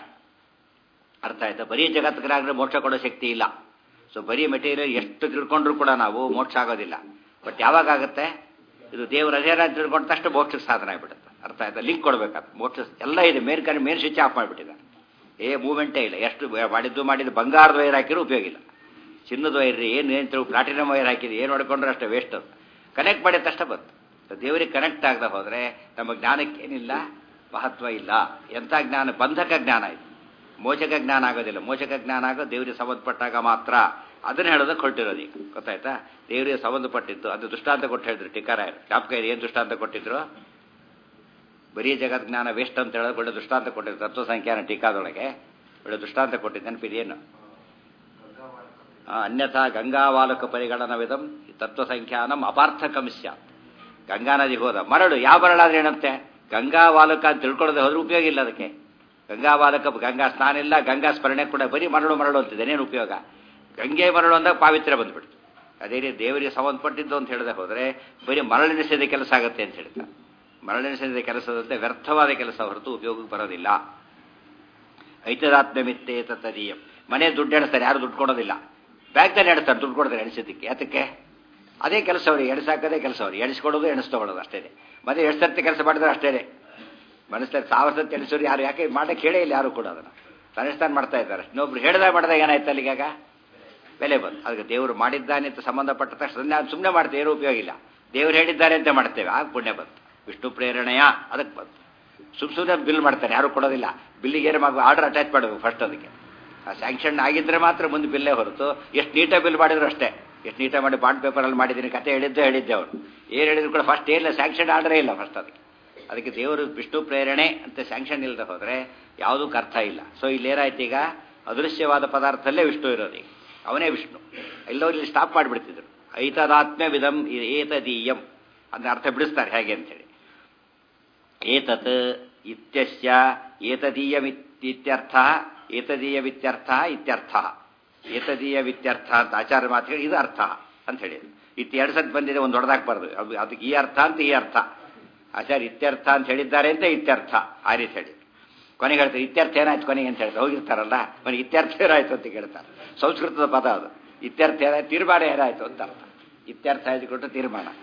ಅರ್ಥ ಆಯ್ತಾ ಬರೀ ಜಗತ್ತಿಗಾಗ್ರೆ ಮೋಕ್ಷ ಕೊಡೋ ಶಕ್ತಿ ಇಲ್ಲ ಸೊ ಬರೀ ಮೆಟೀರಿಯಲ್ ಎಷ್ಟು ತಿಳ್ಕೊಂಡ್ರು ಕೂಡ ನಾವು ಮೋಕ್ಷ ಆಗೋದಿಲ್ಲ ಬಟ್ ಯಾವಾಗ ಆಗುತ್ತೆ ಇದು ದೇವರ ಅಧೀನ ಅಂತ ತಿಳ್ಕೊಂಡ ತಕ್ಷಣ ಮೋಕ್ಷಕ್ಕೆ ಸಾಧನ ಆಗಿಬಿಡುತ್ತೆ ಅರ್ಥ ಆಯ್ತಾ ಲಿಂಕ್ ಕೊಡ್ಬೇಕಾದ್ರೆ ಮೋಕ್ಷ ಎಲ್ಲ ಇದೆ ಮೇನ್ ಕಡೆ ಮೇನ್ ಸ್ವಿಚ್ ಆಫ್ ಮಾಡಿಬಿಟ್ಟಿದ್ದಾರೆ ಏ ಮೂವ್ಮೆಂಟೇ ಇಲ್ಲ ಎಷ್ಟು ಮಾಡಿದ್ದು ಮಾಡಿದ್ದು ಬಂಗಾರದ ವೈರ್ ಹಾಕಿರೂ ಉಪಯೋಗ ಇಲ್ಲ ಚಿನ್ನದ ವೈರ್ ಏನು ಏನು ತಿಳ್ಕೊ ಪ್ಲಾಟಿನಮ್ ವೈರ್ ಹಾಕಿದ್ರೆ ಏನು ಹೊಡ್ಕೊಂಡ್ರೆ ಅಷ್ಟೇ ವೇಸ್ಟ್ ಅದು ಕನೆಕ್ಟ್ ಮಾಡಿದ ತಕ್ಷಣ ಬಂತು ದೇವರಿಗೆ ಕನೆಕ್ಟ್ ಆಗದೆ ಹೋದರೆ ನಮ್ಮ ಜ್ಞಾನಕ್ಕೇನಿಲ್ಲ ಮಹತ್ವ ಇಲ್ಲ ಎಂಥ ಜ್ಞಾನ ಬಂಧಕ ಜ್ಞಾನ ಇದು ಮೋಚಕ ಜ್ಞಾನ ಆಗೋದಿಲ್ಲ ಮೋಚಕ ಜ್ಞಾನ ಆಗೋ ದೇವರಿಗೆ ಸಂಬಂಧಪಟ್ಟಾಗ ಮಾತ್ರ ಅದನ್ನ ಹೇಳೋದಕ್ಕೆ ಹೊರಟಿರೋದು ಈಗ ಗೊತ್ತಾಯ್ತಾ ದೇವರಿಗೆ ಸಂಬಂಧಪಟ್ಟಿದ್ದು ಅದು ದೃಷ್ಟಾಂತ ಕೊಟ್ಟು ಹೇಳಿದ್ರು ಟಿಕಾರಾಯರು ಜ್ಞಾಪಕ ಏನು ದೃಷ್ಟಾಂತ ಕೊಟ್ಟಿದ್ರು ಬರೀ ಜಗತ್ ಜ್ಞಾನ ವೇಸ್ಟ್ ಅಂತ ಹೇಳೋದು ಒಳ್ಳೆ ದೃಷ್ಟಾಂತ ಕೊಟ್ಟಿದ್ರು ತತ್ವ ಸಂಖ್ಯಾನ ಟೀಕಾದೊಳಗೆ ಒಳ್ಳೆ ದೃಷ್ಟಾಂತ ಕೊಟ್ಟಿದ್ದು ನೆನಪಿದೆಯೇನು ಅನ್ಯಥಾ ಗಂಗಾವಾಲಕ ಪರಿಗಣನವಿದಂ ತತ್ವ ಸಂಖ್ಯಾನಂ ಅಪಾರ್ಥಕಂ ಸ್ಯಾತ್ ಗಂಗಾ ನದಿಗೆ ಹೋದ ಮರಳು ಯಾವ ಮರಳಾದ್ರೆ ಏನಂತೆ ಗಂಗಾವಾಲಕ ಅಂತ ತಿಳ್ಕೊಳ್ಳೋದೇ ಹೋದ್ರೆ ಉಪಯೋಗ ಇಲ್ಲ ಅದಕ್ಕೆ ಗಂಗಾವಾಲಕ ಗಂಗಾ ಸ್ನಾನ ಇಲ್ಲ ಗಂಗಾ ಸ್ಮರಣೆ ಕೂಡ ಬರೀ ಮರಳು ಮರಳು ಅಂತಿದೆ ಏನೇನು ಉಪಯೋಗ ಗಂಗೆ ಮರಳು ಅಂದಾಗ ಪಾವಿತ್ರ್ಯ ಬಂದ್ಬಿಡ್ತು ಅದೇ ರೀತಿ ದೇವರಿಗೆ ಸಂಬಂಧಪಟ್ಟಿದ್ದು ಅಂತ ಹೇಳಿದೆ ಹೋದರೆ ಬರೀ ಮರಳೆನಿಸಿದ ಕೆಲಸ ಆಗುತ್ತೆ ಅಂತ ಹೇಳ್ತಾರೆ ಮರಳೆನಿಸಿದ ಕೆಲಸದಂತೆ ವ್ಯರ್ಥವಾದ ಕೆಲಸ ಹೊರತು ಉಪಯೋಗಕ್ಕೆ ಬರೋದಿಲ್ಲ ಐತದಾತ್ಮ್ಯಮಿತ್ತೇ ತದೀಯಂ ಮನೆ ದುಡ್ಡು ಎಣಿಸ್ತಾರೆ ಯಾರು ದುಡ್ಡು ಕೊಡೋದಿಲ್ಲ ಬ್ಯಾಂಕ್ದಲ್ಲಿ ಎಣಿಸ್ತಾರೆ ದುಡ್ಡು ಕೊಡ್ತಾರೆ ಎಣಿಸೋದಕ್ಕೆ ಅದಕ್ಕೆ ಅದೇ ಕೆಲಸ ಅವ್ರಿಗೆ ಎಣಿಸಾಕದೇ ಕೆಲಸ ಅವ್ರಿಗೆ ಎಣಿಸ್ಕೊಡೋದು ಎಣಿಸ್ತಗೊಳ್ಳೋದು ಅಷ್ಟೇ ಮತ್ತೆ ಎಷ್ಟು ಸರ್ತಿ ಕೆಲಸ ಮಾಡಿದ್ರೆ ಅಷ್ಟೇ ಮನಸ್ಸಲ್ಲಿ ಸಾವಿರ ಸರ್ತಿ ಎಣಿಸೋರು ಯಾರು ಯಾಕೆ ಮಾಡಕ್ಕೆ ಹೇಳೇ ಇಲ್ಲ ಯಾರು ಕೂಡ ಅದನ್ನು ತನಿಷ್ಠಾನ ಮಾಡ್ತಾ ಇದ್ದಾರೆ ಇನ್ನೊಬ್ರು ಹೇಳಿದಾಗ ಮಾಡಿದಾಗ ಏನಾಯ್ತು ಅಲ್ಲಿಗಾಗ ಬೆಲೆ ಬಂದು ಅದಕ್ಕೆ ದೇವರು ಮಾಡಿದ್ದಾನೆ ಅಂತ ಸಂಬಂಧಪಟ್ಟ ತಕ್ಷಣ ನಾನು ಸುಮ್ಮನೆ ಮಾಡ್ತೇವೆ ಏನೂ ಉಪಯೋಗ ಇಲ್ಲ ದೇವರು ಹೇಳಿದ್ದಾರೆ ಅಂತ ಮಾಡ್ತೇವೆ ಆಗ ಪುಣ್ಯ ಬಂತು ವಿಷ್ಣು ಪ್ರೇರಣೆಯ ಅದಕ್ಕೆ ಬಂತು ಸುಮ್ ಸುಮ್ಮನೆ ಬಿಲ್ ಮಾಡ್ತಾರೆ ಯಾರು ಕೊಡೋದಿಲ್ಲ ಬಿಲ್ಲಿಗೆ ಏನು ಮಾಡಿ ಆರ್ಡರ್ ಅಟ್ಯಾಚ್ ಮಾಡಬೇಕು ಫಸ್ಟ್ ಅದಕ್ಕೆ ಆ ಸ್ಯಾಂಕ್ಷನ್ ಆಗಿದ್ದರೆ ಮಾತ್ರ ಮುಂದೆ ಬಿಲ್ಲೇ ಹೊರತು ಎಷ್ಟು ನೀಟಾಗಿ ಬಿಲ್ ಮಾಡಿದ್ರು ಅಷ್ಟೇ ಎಷ್ಟು ನೀಟಾಗಿ ಮಾಡಿ ಬಾಂಡ್ ಪೇಪರಲ್ಲಿ ಮಾಡಿದ್ದೀನಿ ಕತೆ ಹೇಳಿದ್ದೆ ಹೇಳಿದ್ದೆ ಅವರು ಏನು ಹೇಳಿದ್ರು ಕೂಡ ಫಸ್ಟ್ ಏನಿಲ್ಲ ಸ್ಯಾಂಕ್ಷನ್ ಆರ್ಡರೇ ಇಲ್ಲ ಫಸ್ಟ್ ಅದಕ್ಕೆ ಅದಕ್ಕೆ ದೇವರು ವಿಷ್ಣು ಪ್ರೇರಣೆ ಅಂತ ಸ್ಯಾಂಕ್ಷನ್ ಇಲ್ಲದೆ ಹೋದರೆ ಯಾವುದಕ್ಕೂ ಅರ್ಥ ಇಲ್ಲ ಸೊ ಇಲ್ಲಿ ಏನಾಯ್ತು ಈಗ ಅದೃಶ್ಯವಾದ ಪದಾರ್ಥದಲ್ಲೇ ವಿಷ್ಣು ಇರೋದು ಈಗ ಅವನೇ ವಿಷ್ಣು ಎಲ್ಲೋ ಇಲ್ಲಿ ಸ್ಟಾಪ್ ಮಾಡಿಬಿಡ್ತಿದ್ರು ಐತದಾತ್ಮ್ಯ ವಿಧಂ ಏತದೀಯಂ ಅದನ್ನ ಅರ್ಥ ಬಿಡಿಸ್ತಾರೆ ಹೇಗೆ ಅಂತೇಳಿ ಏತತ್ ಇತ್ಯಸ್ಯ ಏತದೀಯಮಿತ್ಯರ್ಥ ಏತದೀಯವಿತ್ಯರ್ಥ ಇತ್ಯರ್ಥ ಏತದೀಯವಿತ್ಯರ್ಥ ಅಂತ ಆಚಾರ್ಯ ಮಾತುಗಳು ಇದು ಅರ್ಥ ಅಂತ ಹೇಳಿ ಇತ್ತು ಎರಡು ಸತ್ ಬಂದಿದೆ ಒಂದು ಹೊಡೆದಾಕ್ಬಾರ್ದು ಅದು ಅದಕ್ಕೆ ಈ ಅರ್ಥ ಅಂತ ಈ ಅರ್ಥ ಆಚಾರ್ಯ ಇತ್ಯರ್ಥ ಅಂತ ಹೇಳಿದ್ದಾರೆ ಅಂತ ಇತ್ಯರ್ಥ ಆ ರೀತಿ ಹೇಳಿ ಕೊನೆಗೆ ಹೇಳ್ತಾರೆ ಇತ್ಯರ್ಥ ಏನಾಯ್ತು ಕೊನೆಗೆ ಅಂತ ಹೇಳ್ತಾರೆ ಹೋಗಿರ್ತಾರಲ್ಲ ಕೊನೆಗೆ ಇತ್ಯರ್ಥ ಏನಾಯ್ತು ಅಂತ ಕೇಳ್ತಾರೆ ಸಂಸ್ಕೃತದ ಪದ ಅದು ಇತ್ಯರ್ಥ ಏನಾಯ್ತು ತೀರ್ಮಾನ ಏನಾಯ್ತು ಅಂತ ಅರ್ಥ ಇತ್ಯರ್ಥ ಆಯ್ತು ಕೊಟ್ಟು ತೀರ್ಮಾನ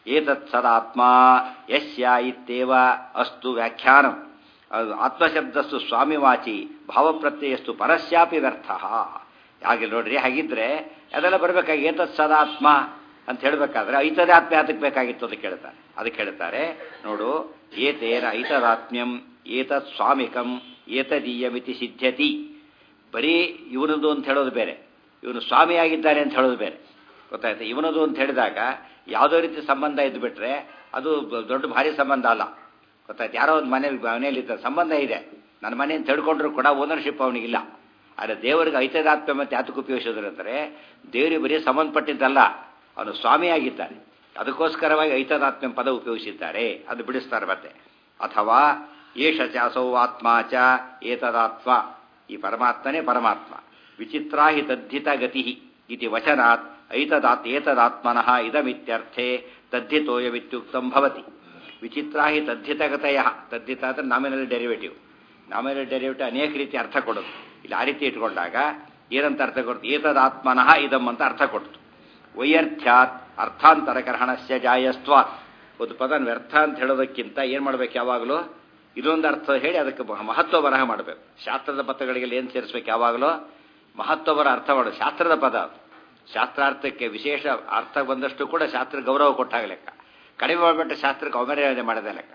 ಏತತ್ ಸದಾತ್ಮ ಯಸ್ಯ ಇತ್ಯೇವ ಅಸ್ತು ವ್ಯಾಖ್ಯಾನಂ ಅದು ಆತ್ಮಶಬ್ದಸ್ತು ಸ್ವಾಮಿವಾಚಿ ಭಾವಪ್ರತ್ಯಯಸ್ತು ಪರಸ್ಯಾಪಿ ವ್ಯರ್ಥ ಹಾಗೆ ನೋಡ್ರಿ ಹಾಗಿದ್ರೆ ಅದೆಲ್ಲ ಬರಬೇಕಾಗಿ ಏತತ್ ಸದಾತ್ಮ ಅಂತ ಹೇಳಬೇಕಾದ್ರೆ ಐತದೇ ಆತ್ಮ ಯಾತಕ್ಕೆ ಬೇಕಾಗಿತ್ತು ಅಂತ ಕೇಳ್ತಾರೆ ಅದಕ್ಕೆ ಹೇಳ್ತಾರೆ ನೋಡು ಏತೇನ ಐತದಾತ್ಮ್ಯಂ ಏತತ್ ಸ್ವಾಮಿಕಂ ಏತದೀಯಮಿತಿ ಸಿದ್ಧ್ಯತಿ ಬರೀ ಇವನದು ಅಂತ ಹೇಳೋದು ಬೇರೆ ಇವನು ಸ್ವಾಮಿಯಾಗಿದ್ದಾನೆ ಅಂತ ಹೇಳೋದು ಬೇರೆ ಗೊತ್ತಾಯ್ತು ಇವನದು ಅಂತ ಹೇಳಿದಾಗ ಯಾವುದೋ ರೀತಿ ಸಂಬಂಧ ಇದ್ದುಬಿಟ್ರೆ ಅದು ದೊಡ್ಡ ಭಾರಿ ಸಂಬಂಧ ಅಲ್ಲ ಗೊತ್ತಾಯ್ತು ಯಾರೋ ಒಂದು ಮನೇಲಿ ಮನೆಯಲ್ಲಿ ಸಂಬಂಧ ಇದೆ ನನ್ನ ಮನೆ ಅಂತ ತಿಳ್ಕೊಂಡ್ರು ಕೂಡ ಓನರ್ಶಿಪ್ ಅವನಿಗಿಲ್ಲ ಆದರೆ ದೇವರಿಗೆ ಐತದಾತ್ಮ್ಯ ಮತ್ತೆ ಯಾತಕ್ಕೆ ಉಪಯೋಗಿಸೋದ್ರ ಅಂದರೆ ದೇವರಿಗೆ ಬರೀ ಸಂಬಂಧಪಟ್ಟಿದ್ದಲ್ಲ ಅವನು ಸ್ವಾಮಿಯಾಗಿದ್ದಾನೆ ಅದಕ್ಕೋಸ್ಕರವಾಗಿ ಐತದಾತ್ಮ್ಯ ಪದ ಉಪಯೋಗಿಸಿದ್ದಾರೆ ಅದು ಬಿಡಿಸ್ತಾರೆ ಮತ್ತೆ ಅಥವಾ ಏಷ ಚ ಅಸೌ ಆತ್ಮ ಚ ಏತದಾತ್ಮ ಈ ಪರಮಾತ್ಮನೇ ಪರಮಾತ್ಮ ವಿಚಿತ್ರಾ ಹಿ ತದ್ಧಿತ ಗತಿ ಇತಿ ವಚನಾತ್ ಐತದಾತ್ ಏತದಾತ್ಮನಃ ಇದಮಿತ್ಯರ್ಥೆ ತದ್ಧಿತೋಯಮಿತ್ಯುಕ್ತಂ ಭವತಿ ವಿಚಿತ್ರಾ ಹಿ ತದ್ಧಿತಗತಯ ತದ್ಧಿತ ಅಂದರೆ ನಾಮಿನಲ್ ಡೆರಿವೇಟಿವ್ ನಾಮಿನಲ್ ಡೆರಿವೇಟಿವ್ ಅನೇಕ ರೀತಿ ಅರ್ಥ ಕೊಡೋದು ಇಲ್ಲಿ ಆ ರೀತಿ ಇಟ್ಕೊಂಡಾಗ ಏನಂತ ಅರ್ಥ ಕೊಡ್ತು ಏತದಾತ್ಮನಃ ಇದಂ ಅಂತ ಅರ್ಥ ಕೊಡ್ತು ವೈಯರ್ಥ್ಯಾತ್ ಅರ್ಥಾಂತರ ಗ್ರಹಣಸ್ಯ ಜಾಯಸ್ತ್ವಾತ್ ಒಂದು ಪದ ವ್ಯರ್ಥ ಅಂತ ಹೇಳೋದಕ್ಕಿಂತ ಏನು ಮಾಡ್ಬೇಕು ಯಾವಾಗಲೂ ಇದೊಂದು ಅರ್ಥ ಹೇಳಿ ಅದಕ್ಕೆ ಮಹತ್ವ ಬರಹ ಮಾಡಬೇಕು ಶಾಸ್ತ್ರದ ಪದಗಳಿಗೆ ಏನು ಸೇರಿಸ್ಬೇಕು ಯಾವಾಗಲೂ ಮಹತ್ವ ಬರ ಅರ್ಥ ಮಾಡೋದು ಶಾಸ್ತ್ರದ ಪದ ಅದು ಶಾಸ್ತ್ರಾರ್ಥಕ್ಕೆ ವಿಶೇಷ ಅರ್ಥ ಬಂದಷ್ಟು ಕೂಡ ಶಾಸ್ತ್ರ ಗೌರವ ಕೊಟ್ಟಾಗ ಲೆಕ್ಕ ಕಡಿಮೆ ಮಾಡಿಬಿಟ್ಟು ಶಾಸ್ತ್ರಕ್ಕೆ ಅವಮರ್ಯಾದೆ ಮಾಡದೆ ಲೆಕ್ಕ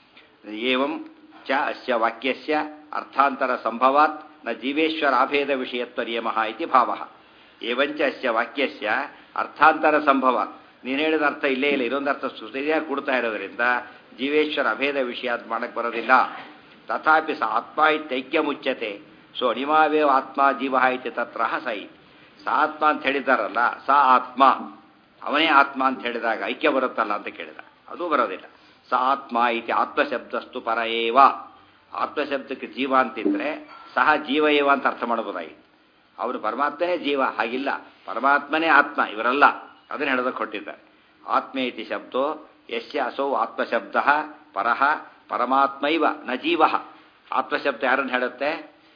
ಏವಂ ಚ ಅಸ್ಯ ವಾಕ್ಯಸ್ಯ ಅರ್ಥಾಂತರ ಸಂಭವಾತ್ ನ ಜೀವೇಶ್ವರ ಆಭೇದ ವಿಷಯತ್ವ ನಿಯಮ ಇತಿ ಭಾವ ಏವಂಚ ಅಸ್ಯ ವಾಕ್ಯಸ್ಯ ಅರ್ಥಾಂತರ ಸಂಭವ ನೀನು ಹೇಳಿದ ಅರ್ಥ ಇಲ್ಲೇ ಇಲ್ಲ ಇದೊಂದು ಅರ್ಥ ಸರಿಯಾಗಿ ಕೊಡ್ತಾ ಇರೋದ್ರಿಂದ ಜೀವೇಶ್ವರ ಅಭೇದ ವಿಷಯ ಅದು ಮಾಡಕ್ಕೆ ಬರೋದಿಲ್ಲ ತಥಾಪಿ ಸ ಆತ್ಮ ಇತ್ಯೈಕ್ಯ ಮುಚ್ಚತೆ ಸೊ ಅಣಿಮಾವೇ ಆತ್ಮ ಜೀವ ಇತಿ ತತ್ರ ಸ ಇತಿ ಸ ಆತ್ಮ ಅಂತ ಹೇಳಿದಾರಲ್ಲ ಸ ಆತ್ಮ ಅವನೇ ಆತ್ಮ ಅಂತ ಹೇಳಿದಾಗ ಐಕ್ಯ ಬರುತ್ತಲ್ಲ ಅಂತ ಕೇಳಿದ ಅದು ಬರೋದಿಲ್ಲ ಸ ಆತ್ಮ ಇತಿ ಆತ್ಮಶಬ್ದಸ್ತು ಪರ ಏವ ಆತ್ಮಶಬ್ದಕ್ಕೆ ಜೀವ ಅಂತಿದ್ರೆ ಸಹ ಜೀವ ಏವ ಅಂತ ಅರ್ಥ ಮಾಡಬಹುದಾಗಿತ್ತು ಅವರು ಪರಮಾತ್ಮನೇ ಜೀವ ಹಾಗಿಲ್ಲ ಪರಮಾತ್ಮನೇ ಆತ್ಮ ಇವರಲ್ಲ ಅದನ್ನು ಹೇಳೋದಕ್ಕೆ ಕೊಟ್ಟಿದ್ದಾರೆ ಆತ್ಮ ಇತಿ ಶಬ್ದೋ ಯಶ್ಯ ಅಸೌ ಆತ್ಮಶಬ್ದ ಪರಹ ಪರಮಾತ್ಮೈವ ನ ಜೀವ ಆತ್ಮಶಬ್ದ ಯಾರನ್ನು ಹೇಳುತ್ತೆ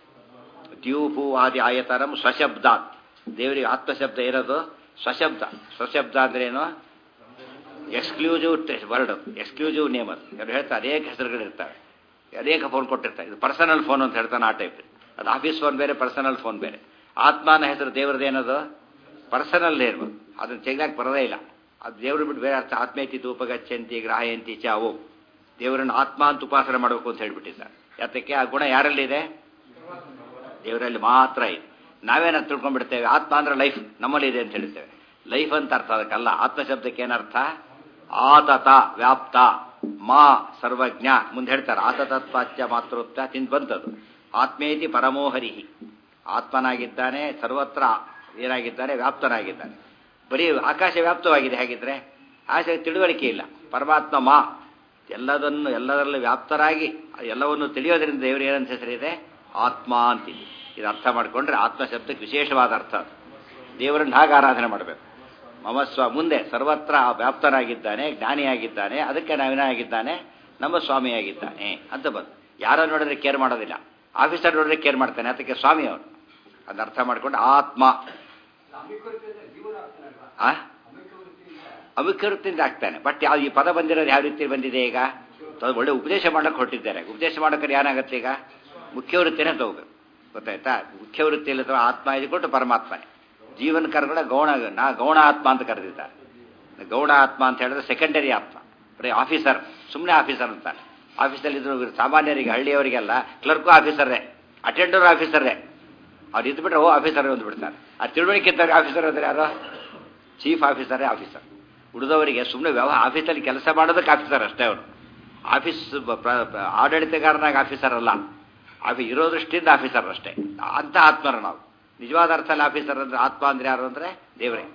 ದ್ಯೂಪು ಆದಿ ಆಯತರಂ ಸ್ವಶಬ್ದಾತ್ ದೇವರಿಗೆ ಆತ್ಮಶಬ್ದ ಇರೋದು ಸ್ವಶಬ್ದ ಸ್ವಶಬ್ದ ಅಂದ್ರೆ ಏನು ಎಕ್ಸ್ಕ್ಲೂಸಿವ್ ವರ್ಡ್ ಎಕ್ಸ್ಕ್ಲೂಸಿವ್ ನೇಮ್ ಅದು ಅವ್ರು ಹೇಳ್ತಾರೆ ಅನೇಕ ಹೆಸರುಗಳಿರ್ತವೆ ಅನೇಕ ಫೋನ್ ಕೊಟ್ಟಿರ್ತಾರೆ ಇದು ಪರ್ಸನಲ್ ಫೋನ್ ಅಂತ ಹೇಳ್ತಾನೆ ಆ ಟೈಪ್ ಅದು ಆಫೀಸ್ ಫೋನ್ ಬೇರೆ ಪರ್ಸನಲ್ ಫೋನ್ ಬೇರೆ ಆತ್ಮನ ಹೆಸರು ದೇವರದೇನದು ಪರ್ಸನಲ್ ನೇಮ್ ಅದನ್ನು ತೆಗ್ದಾಕ್ ಬರೋದೇ ಇಲ್ಲ ಅದು ದೇವರು ಬಿಟ್ಟು ಬೇರೆ ಅರ್ಥ ಆತ್ಮೇತಿ ತೂಪಗಚ್ಚಂತಿ ಗ್ರಾಹಯಂತಿ ಚ ಅವು ದೇವರನ್ನು ಆತ್ಮ ಅಂತ ಉಪಾಸನೆ ಮಾಡಬೇಕು ಅಂತ ಹೇಳ್ಬಿಟ್ಟಿದ್ದಾರೆ ಯಾತಕ್ಕೆ ಆ ಗುಣ ಯಾರಲ್ಲಿದೆ ದೇವರಲ್ಲಿ ಮಾತ್ರ ಇದೆ ನಾವೇನ ತಿಳ್ಕೊಂಡ್ಬಿಡ್ತೇವೆ ಆತ್ಮ ಅಂದ್ರೆ ಲೈಫ್ ನಮ್ಮಲ್ಲಿ ಇದೆ ಅಂತ ಹೇಳ್ತೇವೆ ಲೈಫ್ ಅಂತ ಅರ್ಥ ಅದಕ್ಕಲ್ಲ ಆತ್ಮಶಬ್ದಕ್ಕೆ ಏನರ್ಥ ಆತತ ವ್ಯಾಪ್ತ ಮಾ ಸರ್ವಜ್ಞ ಮುಂದೆ ಹೇಳ್ತಾರೆ ಆತತತ್ವಾಚ್ಯ ಮಾತೃತ್ವ ತಿಂದು ಬಂತದು ಆತ್ಮೇತಿ ಪರಮೋಹರಿ ಆತ್ಮನಾಗಿದ್ದಾನೆ ಸರ್ವತ್ರ ಏನಾಗಿದ್ದಾನೆ ವ್ಯಾಪ್ತನಾಗಿದ್ದಾನೆ ಬರೀ ಆಕಾಶ ವ್ಯಾಪ್ತವಾಗಿದೆ ಹಾಗಿದ್ರೆ ಆಸೆ ತಿಳುವಳಿಕೆ ಇಲ್ಲ ಪರಮಾತ್ಮ ಮಾ ಎಲ್ಲದನ್ನು ಎಲ್ಲದರಲ್ಲೂ ವ್ಯಾಪ್ತರಾಗಿ ಎಲ್ಲವನ್ನು ತಿಳಿಯೋದ್ರಿಂದ ದೇವರು ಏನಂತ ಹೆಸರಿದೆ ಆತ್ಮ ಅಂತಿದೆ ಇದು ಅರ್ಥ ಮಾಡಿಕೊಂಡ್ರೆ ಆತ್ಮ ಶಬ್ದಕ್ಕೆ ವಿಶೇಷವಾದ ಅರ್ಥ ಅದು ದೇವರನ್ನು ಹಾಗೆ ಆರಾಧನೆ ಮಾಡಬೇಕು ಮಮಸ್ವ ಮುಂದೆ ಸರ್ವತ್ರ ವ್ಯಾಪ್ತನಾಗಿದ್ದಾನೆ ಜ್ಞಾನಿಯಾಗಿದ್ದಾನೆ ಅದಕ್ಕೆ ನಾವಿನಾಗಿದ್ದಾನೆ ನಮ್ಮ ಸ್ವಾಮಿಯಾಗಿದ್ದಾನೆ ಅಂತ ಬಂದು ಯಾರೋ ನೋಡಿದ್ರೆ ಕೇರ್ ಮಾಡೋದಿಲ್ಲ ಆಫೀಸರ್ ನೋಡಿದ್ರೆ ಕೇರ್ ಮಾಡ್ತಾನೆ ಅದಕ್ಕೆ ಸ್ವಾಮಿ ಅವನು ಅದನ್ನ ಅರ್ಥ ಮಾಡ್ಕೊಂಡು ಆತ್ಮ ಆ ಅವಿಕೃತಿಯಿಂದ ಆಗ್ತಾನೆ ಬಟ್ ಯಾವ ಈ ಪದ ಬಂದಿರೋದು ಯಾವ ರೀತಿ ಬಂದಿದೆ ಈಗ ಅದು ಒಳ್ಳೆ ಉಪದೇಶ ಮಾಡಕ್ಕೆ ಹೊರಟಿದ್ದಾರೆ ಉಪದೇಶ ಮಾಡೋಕೆ ಏನಾಗುತ್ತೆ ಈಗ ಮುಖ್ಯ ವೃತ್ತಿನೇ ತಗೋಬೇಕು ಗೊತ್ತಾಯ್ತಾ ಮುಖ್ಯ ವೃತ್ತಿಯಲ್ಲಿ ಅಥವಾ ಆತ್ಮ ಇದ್ಕೊಟ್ಟು ಪರಮಾತ್ಮನೇ ಜೀವನ ಕರ್ಗಳ ಗೌಣ ನಾ ಗೌಣ ಆತ್ಮ ಅಂತ ಕರೆದಿದ್ದಾರೆ ಗೌಣ ಆತ್ಮ ಅಂತ ಹೇಳಿದ್ರೆ ಸೆಕೆಂಡರಿ ಆತ್ಮ ಬರೀ ಆಫೀಸರ್ ಸುಮ್ಮನೆ ಆಫೀಸರ್ ಅಂತಾನೆ ಆಫೀಸಲ್ಲಿ ಇದ್ರು ಸಾಮಾನ್ಯರಿಗೆ ಹಳ್ಳಿಯವರಿಗೆಲ್ಲ ಕ್ಲರ್ಕು ಆಫೀಸರೇ ಅಟೆಂಡರ್ ಆಫೀಸರೇ ಅವ್ರು ಇದ್ಬಿಟ್ರೆ ಓ ಆಫೀಸರ್ ಒಂದು ಬಿಡ್ತಾರೆ ಆ ತಿಳುವಳಿಕೆ ಇದ್ದವ್ರಿಗೆ ಆಫೀಸರ್ ಅಂದ್ರೆ ಯಾರು ಚೀಫ್ ಆಫೀಸರೇ ಆಫೀಸರ್ ಉಳಿದವರಿಗೆ ಸುಮ್ಮನೆ ವ್ಯವಹಾರ ಆಫೀಸಲ್ಲಿ ಕೆಲಸ ಮಾಡೋದಕ್ಕೆ ಆಫೀಸರ್ ಅಷ್ಟೇ ಅವರು ಆಫೀಸ್ ಆಡಳಿತಗಾರನಾಗ ಆಫೀಸರ್ ಅಲ್ಲ ಆಫೀಸ್ ಇರೋ ದೃಷ್ಟಿಯಿಂದ ಆಫೀಸರ್ ಅಷ್ಟೇ ಅಂತ ಆತ್ಮರ ನಾವು ನಿಜವಾದ ಅರ್ಥದಲ್ಲಿ ಆಫೀಸರ್ ಅಂದ್ರೆ ಆತ್ಮ ಅಂದ್ರೆ ಯಾರು ಅಂದ್ರೆ ದೇವರೇ